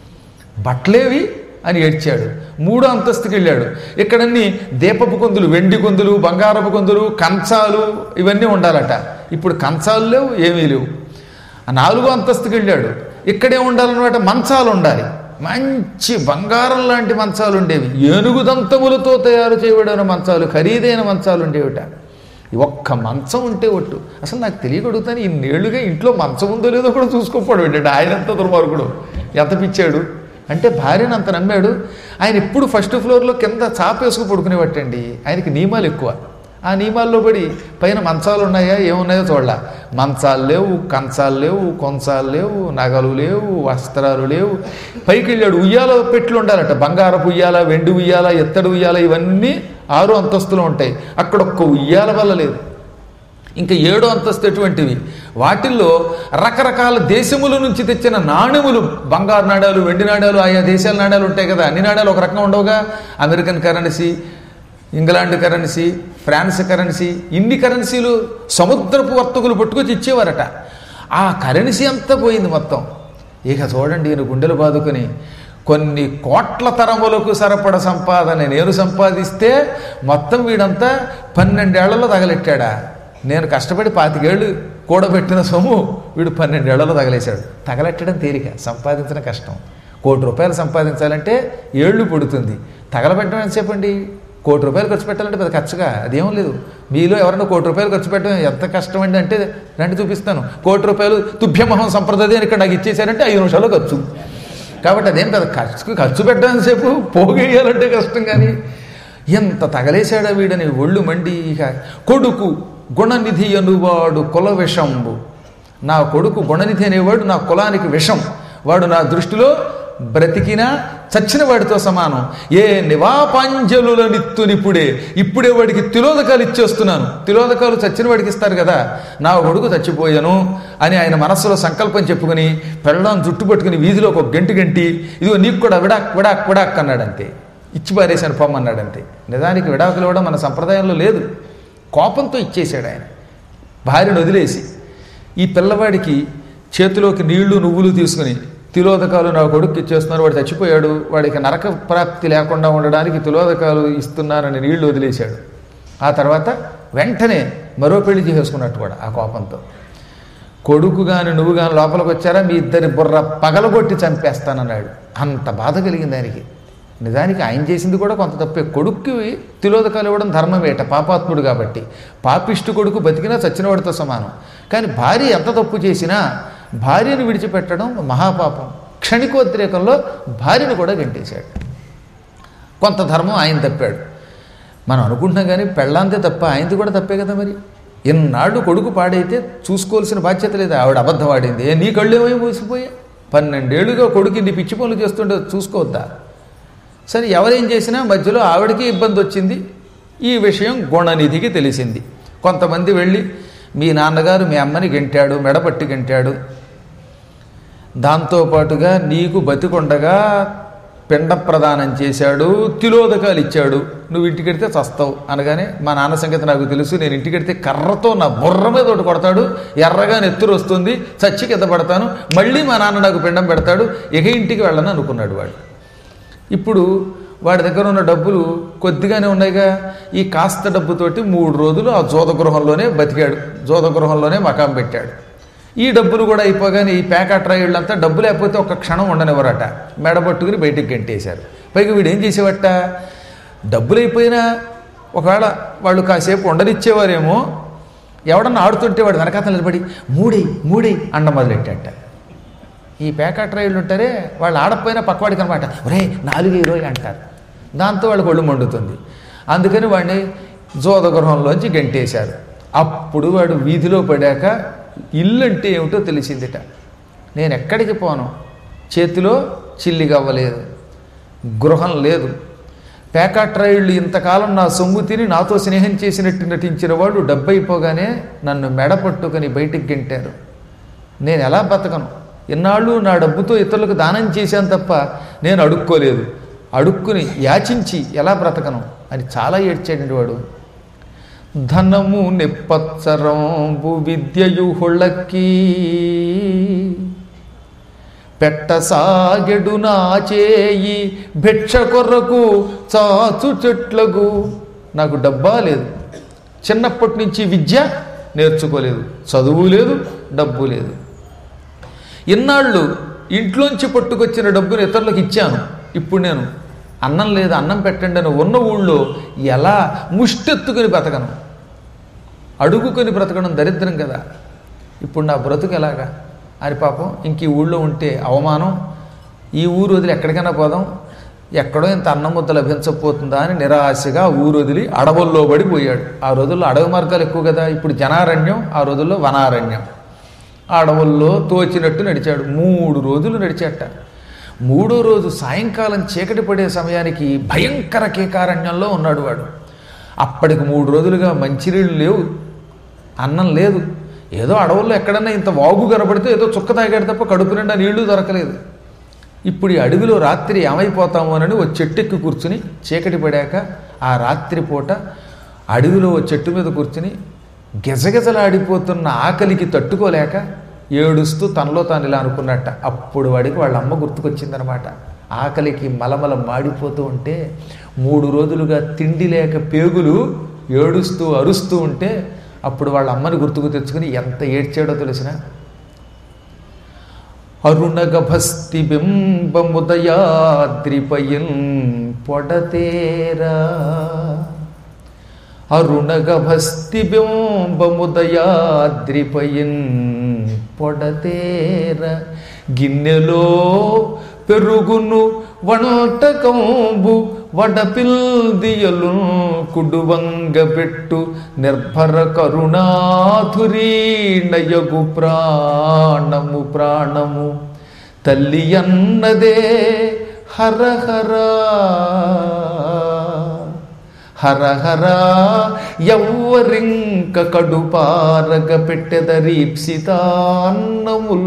బట్టలేవి అని ఏడ్చాడు మూడో అంతస్తుకి వెళ్ళాడు ఇక్కడన్నీ దీపపు కొందులు వెండి కొందులు బంగారపు కొందులు కంచాలు ఇవన్నీ ఉండాలట ఇప్పుడు కంచాలు లేవు ఏమీ లేవు ఆ నాలుగో అంతస్తుకి వెళ్ళాడు ఇక్కడే ఉండాలన్నమాట మంచాలు ఉండాలి మంచి బంగారం లాంటి మంచాలు ఉండేవి ఏనుగు దంతములతో తయారు చేయబడిన మంచాలు ఖరీదైన మంచాలు ఉండేవిట ఈ ఒక్క మంచం ఉంటే ఒట్టు అసలు నాకు తెలియగలుగుతాను ఇన్నేళ్లుగా ఇంట్లో మంచం ఉందో లేదో కూడా చూసుకోకపోవడం ఏంటంటే ఆయన ఎంత దుర్మార్గుడు ఎంత పిచ్చాడు అంటే భార్యను అంత నమ్మాడు ఆయన ఇప్పుడు ఫస్ట్ ఫ్లోర్లో కింద చాపేసుకు పడుకునేవట్టండి ఆయనకి నియమాలు ఎక్కువ ఆ నియమాల్లో పడి పైన మంచాలు ఉన్నాయా ఏమున్నాయో చూడాల మంచాలు లేవు కంచాలు లేవు కొంచాలు లేవు నగలు లేవు వస్త్రాలు లేవు పైకి వెళ్ళాడు ఉయ్యాల పెట్లు ఉండాలట బంగారపు ఉయ్యాల వెండి ఉయ్యాల ఎత్తడి ఉయ్యాల ఇవన్నీ ఆరు అంతస్తులు ఉంటాయి అక్కడ ఒక్క ఉయ్యాల వల్ల లేదు ఇంకా ఏడో అంతస్తు ఎటువంటివి వాటిల్లో రకరకాల దేశముల నుంచి తెచ్చిన నాణెములు బంగారు నాణాలు వెండి నాణాలు ఆయా దేశాల నాణాలు ఉంటాయి కదా అన్ని నాణాలు ఒక రకంగా ఉండవుగా American currency England currency France currency ఇన్ని కరెన్సీలు సముద్రపు వర్తకులు పట్టుకొచ్చి ఇచ్చేవారట ఆ కరెన్సీ అంతా పోయింది మొత్తం ఇక చూడండి ఈయన గుండెలు బాదుకొని కొన్ని కోట్ల తరములకు సరిపడ సంపాదన నేను సంపాదిస్తే మొత్తం వీడంతా పన్నెండేళ్లలో తగలెట్టాడా నేను కష్టపడి పాతికేళ్ళు కూడబెట్టిన సొమ్ము వీడు పన్నెండేళ్లలో తగలేశాడు తగలెట్టడం తేలిక సంపాదించడం కష్టం కోటి రూపాయలు సంపాదించాలంటే ఏళ్ళు పడుతుంది తగలబెట్టడం ఎంతసేపు అండి కోటి రూపాయలు ఖర్చు పెట్టాలంటే పెద్ద ఖర్చుగా అదేం లేదు మీలో ఎవరైనా కోటి రూపాయలు ఖర్చు పెట్టడం ఎంత కష్టం అండి అంటే రండి చూపిస్తాను కోటి రూపాయలు తుభ్యమహం సంప్రదాయం అని ఇక్కడ నాకు ఇచ్చేసారంటే ఐదు నిమిషాల్లో ఖర్చు కాబట్టి అదేం పెద్ద ఖర్చు ఖర్చు పెట్టడం సేపు పోగేయాలంటే కష్టం కానీ ఎంత తగలేశాడా వీడని ఒళ్ళు మండి ఇక కొడుకు గుణనిధి అనువాడు కుల విషంబు నా కొడుకు గుణనిధి అనేవాడు నా కులానికి విషం వాడు నా దృష్టిలో బ్రతికినా చచ్చిన వాడితో సమానం ఏ నివాపాంజలుల నిత్తునిప్పుడే ఇప్పుడే వాడికి తిలోదకాలు ఇచ్చేస్తున్నాను తిలోదకాలు చచ్చిన వాడికి ఇస్తారు కదా నా కొడుకు చచ్చిపోయాను అని ఆయన మనస్సులో సంకల్పం చెప్పుకుని పెళ్ళం జుట్టు పట్టుకుని వీధిలో ఒక గంటి గంటి ఇదిగో నీకు కూడా విడాక్ విడాక్ విడాక్ అన్నాడంతే ఇచ్చి పారేశాను పొమ్మన్నాడంతే నిజానికి విడాకులు ఇవ్వడం మన సంప్రదాయంలో లేదు కోపంతో ఇచ్చేశాడు ఆయన భార్యను వదిలేసి ఈ పిల్లవాడికి చేతిలోకి నీళ్లు నువ్వులు తీసుకుని తిలోదకాలు నా కొడుకు ఇచ్చేస్తున్నారు వాడు చచ్చిపోయాడు వాడికి నరక ప్రాప్తి లేకుండా ఉండడానికి తిలోదకాలు ఇస్తున్నానని నీళ్లు వదిలేశాడు ఆ తర్వాత వెంటనే మరో పెళ్లి చేసేసుకున్నట్టు కూడా ఆ కోపంతో కొడుకు కానీ నువ్వు కానీ లోపలికి వచ్చారా మీ ఇద్దరి బుర్ర పగలగొట్టి చంపేస్తానన్నాడు అంత బాధ కలిగింది ఆయనకి నిజానికి ఆయన చేసింది కూడా కొంత తప్పే కొడుక్కి తిలోదకాలు ఇవ్వడం ధర్మమేట పాపాత్ముడు కాబట్టి పాపిష్టి కొడుకు బతికినా చచ్చినవాడితో సమానం కానీ భార్య ఎంత తప్పు చేసినా భార్యను విడిచిపెట్టడం మహాపాపం క్షణికోద్రేకంలో భార్యను కూడా గంటేశాడు కొంత ధర్మం ఆయన తప్పాడు మనం అనుకుంటున్నాం కానీ పెళ్ళాంతే తప్ప ఆయనది కూడా తప్పే కదా మరి ఇన్నాళ్ళు కొడుకు పాడైతే చూసుకోవాల్సిన బాధ్యత లేదు ఆవిడ అబద్ధం ఆడింది ఏ నీ కళ్ళు ఏమై మూసిపోయా పన్నెండేళ్లుగా కొడుకు ఇన్ని పిచ్చి పనులు చేస్తుంటే చూసుకోవద్దా సరే ఎవరేం చేసినా మధ్యలో ఆవిడకి ఇబ్బంది వచ్చింది ఈ విషయం గుణనిధికి తెలిసింది కొంతమంది వెళ్ళి మీ నాన్నగారు మీ అమ్మని గెంటాడు మెడపట్టి గెంటాడు దాంతోపాటుగా నీకు బతికొండగా పిండ ప్రదానం చేశాడు తిలోదకాలు ఇచ్చాడు నువ్వు ఇంటికెడితే చస్తావు అనగానే మా నాన్న సంగతి నాకు తెలుసు నేను ఇంటికెడితే కర్రతో నా బుర్ర మీద ఒకటి కొడతాడు ఎర్రగా నెత్తురు వస్తుంది చచ్చి కింద పడతాను మళ్ళీ మా నాన్న నాకు పిండం పెడతాడు ఇక ఇంటికి వెళ్ళను అనుకున్నాడు వాడు ఇప్పుడు వాడి దగ్గర ఉన్న డబ్బులు కొద్దిగానే ఉన్నాయిగా ఈ కాస్త డబ్బుతోటి మూడు రోజులు ఆ జోదగృహంలోనే బతికాడు జోదగృహంలోనే మకాం పెట్టాడు ఈ డబ్బులు కూడా అయిపోగానే ఈ ప్యాకెట్ రాయిళ్ళంతా డబ్బు లేకపోతే ఒక క్షణం ఉండనివ్వరట మెడబట్టుకుని బయటికి గంటేశారు పైగా వీడు ఏం చేసేవట డబ్బులు అయిపోయినా ఒకవేళ వాళ్ళు కాసేపు ఉండనిచ్చేవారేమో ఎవడన్నా ఆడుతుంటే వాడు వెనకాతలు నిలబడి మూడై మూడై అండ మొదలెట్టాట ఈ ప్యాకెట్ రైళ్ళు ఉంటారే వాళ్ళు ఆడకపోయినా పక్కవాడికి అనమాట ఒరే నాలుగు ఇరవై అంటారు దాంతో వాళ్ళకి ఒళ్ళు మండుతుంది అందుకని వాడిని జోదగృహంలోంచి గంటేశారు అప్పుడు వాడు వీధిలో పడాక ఇల్లు అంటే ఏమిటో తెలిసిందిట నేను ఎక్కడికి పోను చేతిలో చిల్లిగా అవ్వలేదు గృహం లేదు ప్యాకెట్ రైళ్ళు ఇంతకాలం నా సొమ్ము తిని నాతో స్నేహం చేసినట్టు నటించిన వాడు డబ్బైపోగానే నన్ను మెడ పట్టుకొని బయటికి గెంటారు నేను ఎలా బతకను ఇన్నాళ్ళు నా డబ్బుతో ఇతరులకు దానం చేశాను తప్ప నేను అడుక్కోలేదు అడుక్కుని యాచించి ఎలా బ్రతకను అని చాలా ఏడ్చాడండి వాడు ధనము నెప్పత్సరంబు విద్యయు హుళ్ళకి పెట్టసాగెడు నా చేయి భిక్ష కొర్రకు చాచు చెట్లకు నాకు డబ్బా లేదు చిన్నప్పటి నుంచి విద్య నేర్చుకోలేదు చదువు లేదు డబ్బు లేదు ఇన్నాళ్ళు ఇంట్లోంచి పట్టుకొచ్చిన డబ్బును ఇతరులకు ఇచ్చాను ఇప్పుడు నేను అన్నం లేదు అన్నం పెట్టండి అని ఉన్న ఊళ్ళో ఎలా ముష్టెత్తుకుని బ్రతకను అడుగుకొని బ్రతకడం దరిద్రం కదా ఇప్పుడు నా బ్రతుకు ఎలాగా అని పాపం ఇంక ఈ ఊళ్ళో ఉంటే అవమానం ఈ ఊరు వదిలి ఎక్కడికైనా పోదాం ఎక్కడో ఇంత అన్నం ముద్ద లభించకపోతుందా అని నిరాశగా ఊరు వదిలి అడవుల్లో పడిపోయాడు ఆ రోజుల్లో అడవి మార్గాలు ఎక్కువ కదా ఇప్పుడు జనారణ్యం ఆ రోజుల్లో వనారణ్యం ఆ అడవుల్లో తోచినట్టు నడిచాడు మూడు రోజులు నడిచాట మూడో రోజు సాయంకాలం చీకటి పడే సమయానికి భయంకర కేకారణ్యంలో ఉన్నాడు వాడు అప్పటికి మూడు రోజులుగా మంచినీళ్ళు లేవు అన్నం లేదు ఏదో అడవుల్లో ఎక్కడన్నా ఇంత వాగు కనబడితే ఏదో చుక్క తాగాడు తప్ప కడుపు నిండా నీళ్లు దొరకలేదు ఇప్పుడు ఈ అడవిలో రాత్రి ఏమైపోతాము అని ఓ చెట్టెక్కి కూర్చుని చీకటి పడాక ఆ రాత్రి పూట అడవిలో ఓ చెట్టు మీద కూర్చుని గిజగిజలాడిపోతున్న ఆకలికి తట్టుకోలేక ఏడుస్తూ తనలో తాను ఇలా అనుకున్నట్ట అప్పుడు వాడికి వాళ్ళ అమ్మ గుర్తుకొచ్చిందనమాట ఆకలికి మలమల మాడిపోతూ ఉంటే మూడు రోజులుగా తిండి లేక పేగులు ఏడుస్తూ అరుస్తూ ఉంటే అప్పుడు వాళ్ళ అమ్మని గుర్తుకు తెచ్చుకుని ఎంత ఏడ్చాడో తెలిసిన అరుణగభస్తి బింబముదయాద్రిపయన్ పొడతేరా అరుణగభస్తి బింబముదయాద్రిపయన్ పొడతేర గిన్నెలో పెరుగును వంటకంబు వడపిల్దియలు కుడువంగ పెట్టు నిర్భర కరుణాధురీణయగు ప్రాణము ప్రాణము తల్లి అన్నదే హరహరా హరహరా ఎవ్వరింక కడుపారగ పెట్టెదరీప్సితాన్నముల్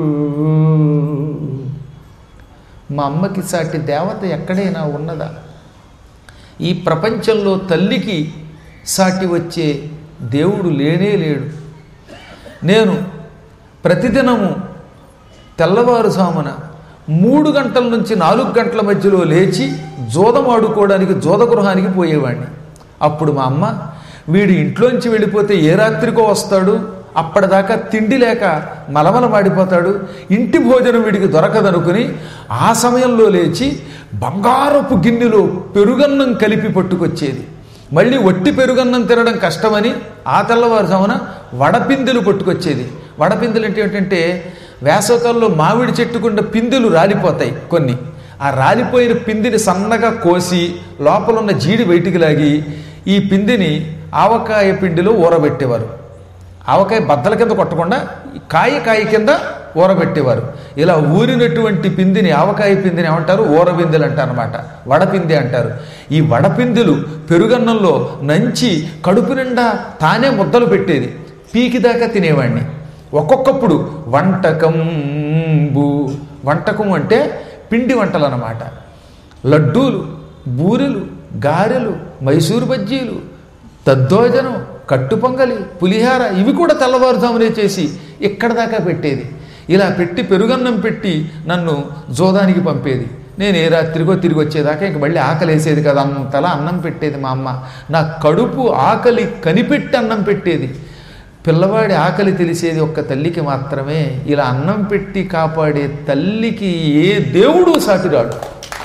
మా అమ్మకి సాటి దేవత ఎక్కడైనా ఉన్నదా ఈ ప్రపంచంలో తల్లికి సాటి వచ్చే దేవుడు లేనే లేడు నేను ప్రతిదినము తెల్లవారుజామున మూడు గంటల నుంచి నాలుగు గంటల మధ్యలో లేచి జోదం ఆడుకోవడానికి జోదగృహానికి పోయేవాడిని అప్పుడు మా అమ్మ వీడు ఇంట్లోంచి వెళ్ళిపోతే ఏ రాత్రికో వస్తాడు అప్పటిదాకా తిండి లేక మలమల మాడిపోతాడు ఇంటి భోజనం వీడికి దొరకదనుకుని ఆ సమయంలో లేచి బంగారపు గిన్నెలో పెరుగన్నం కలిపి పట్టుకొచ్చేది మళ్ళీ ఒట్టి పెరుగన్నం తినడం కష్టమని ఆ తెల్లవారుజామున వడపిందెలు పట్టుకొచ్చేది వడపిందెలు అంటే ఏంటంటే వేసవకాలంలో మామిడి చెట్టుకుండా పిందెలు రాలిపోతాయి కొన్ని ఆ రాలిపోయిన పిందిని సన్నగా కోసి లోపల ఉన్న జీడి బయటికి లాగి ఈ పిందిని ఆవకాయ పిండిలో ఊరబెట్టేవారు ఆవకాయ బద్దల కింద కొట్టకుండా కాయ కాయ కింద ఊరబెట్టేవారు ఇలా ఊరినటువంటి పిందిని ఆవకాయ పిందిని ఏమంటారు ఊరబిందెలు అంటారు అనమాట వడపింది అంటారు ఈ వడపిందెలు పెరుగన్నంలో నంచి కడుపు నిండా తానే ముద్దలు పెట్టేది పీకి దాకా తినేవాడిని ఒక్కొక్కప్పుడు వంటకంబు వంటకం అంటే పిండి వంటలు అన్నమాట లడ్డూలు బూరెలు గారెలు మైసూరు బజ్జీలు దద్దోజనం కట్టు పొంగలి పులిహార ఇవి కూడా తెల్లవారుజామునే చేసి ఇక్కడ దాకా పెట్టేది ఇలా పెట్టి పెరుగన్నం పెట్టి నన్ను జోదానికి పంపేది నేను ఏ రాత్రిగో తిరిగి వచ్చేదాకా ఇంక మళ్ళీ ఆకలి వేసేది కదా అంతలా అన్నం పెట్టేది మా అమ్మ నా కడుపు ఆకలి కనిపెట్టి అన్నం పెట్టేది పిల్లవాడి ఆకలి తెలిసేది ఒక్క తల్లికి మాత్రమే ఇలా అన్నం పెట్టి కాపాడే తల్లికి ఏ దేవుడు సాటిరాడు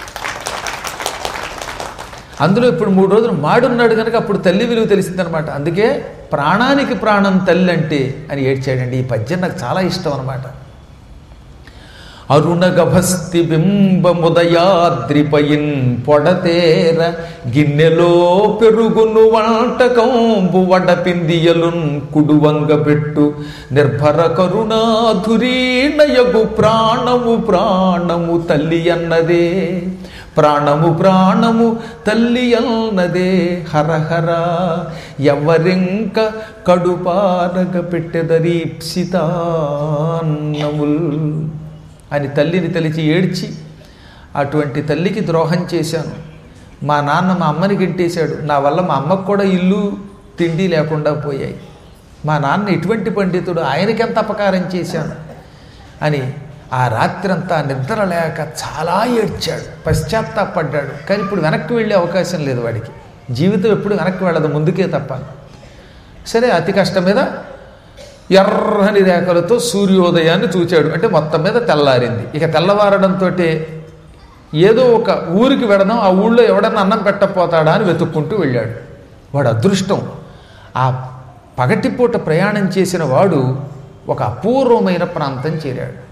అందులో ఇప్పుడు మూడు రోజులు మాడున్నాడు కనుక అప్పుడు తల్లి విలువ తెలిసిందనమాట అందుకే ప్రాణానికి ప్రాణం తల్లి అంటే అని ఏడ్చాడండి ఈ పద్యం నాకు చాలా ఇష్టం అనమాట అరుణగభస్తి బింబముదయాద్రిపయిన్ పొడతేర గిన్నెలో పెరుగును వంటకంబు వడపిందియలున్ కుడువంగ పెట్టు నిర్భర కరుణాధురీణయగు ప్రాణము ప్రాణము తల్లి అన్నదే ప్రాణము ప్రాణము తల్లి అల్నదే హరహర ఎవరింక కడుపారగ పెట్టెదరీప్సితాన్నముల్ అని తల్లిని తలిచి ఏడ్చి అటువంటి తల్లికి ద్రోహం చేశాను మా నాన్న మా అమ్మని గెంటేశాడు నా వల్ల మా అమ్మకు కూడా ఇల్లు తిండి లేకుండా పోయాయి మా నాన్న ఎటువంటి పండితుడు ఆయనకెంత అపకారం చేశాను అని ఆ రాత్రంతా నిద్ర లేక చాలా ఏడ్చాడు పశ్చాత్తాపడ్డాడు కానీ ఇప్పుడు వెనక్కి వెళ్ళే అవకాశం లేదు వాడికి జీవితం ఎప్పుడు వెనక్కి వెళ్ళదు ముందుకే తప్ప సరే అతి కష్టం మీద ఎర్రని రేఖలతో సూర్యోదయాన్ని చూచాడు అంటే మొత్తం మీద తెల్లారింది ఇక తెల్లవారడంతో ఏదో ఒక ఊరికి వెడదాం ఆ ఊళ్ళో ఎవడన్నా అన్నం పెట్టపోతాడా అని వెతుక్కుంటూ వెళ్ళాడు వాడు అదృష్టం ఆ పగటిపూట ప్రయాణం చేసిన వాడు ఒక అపూర్వమైన ప్రాంతం చేరాడు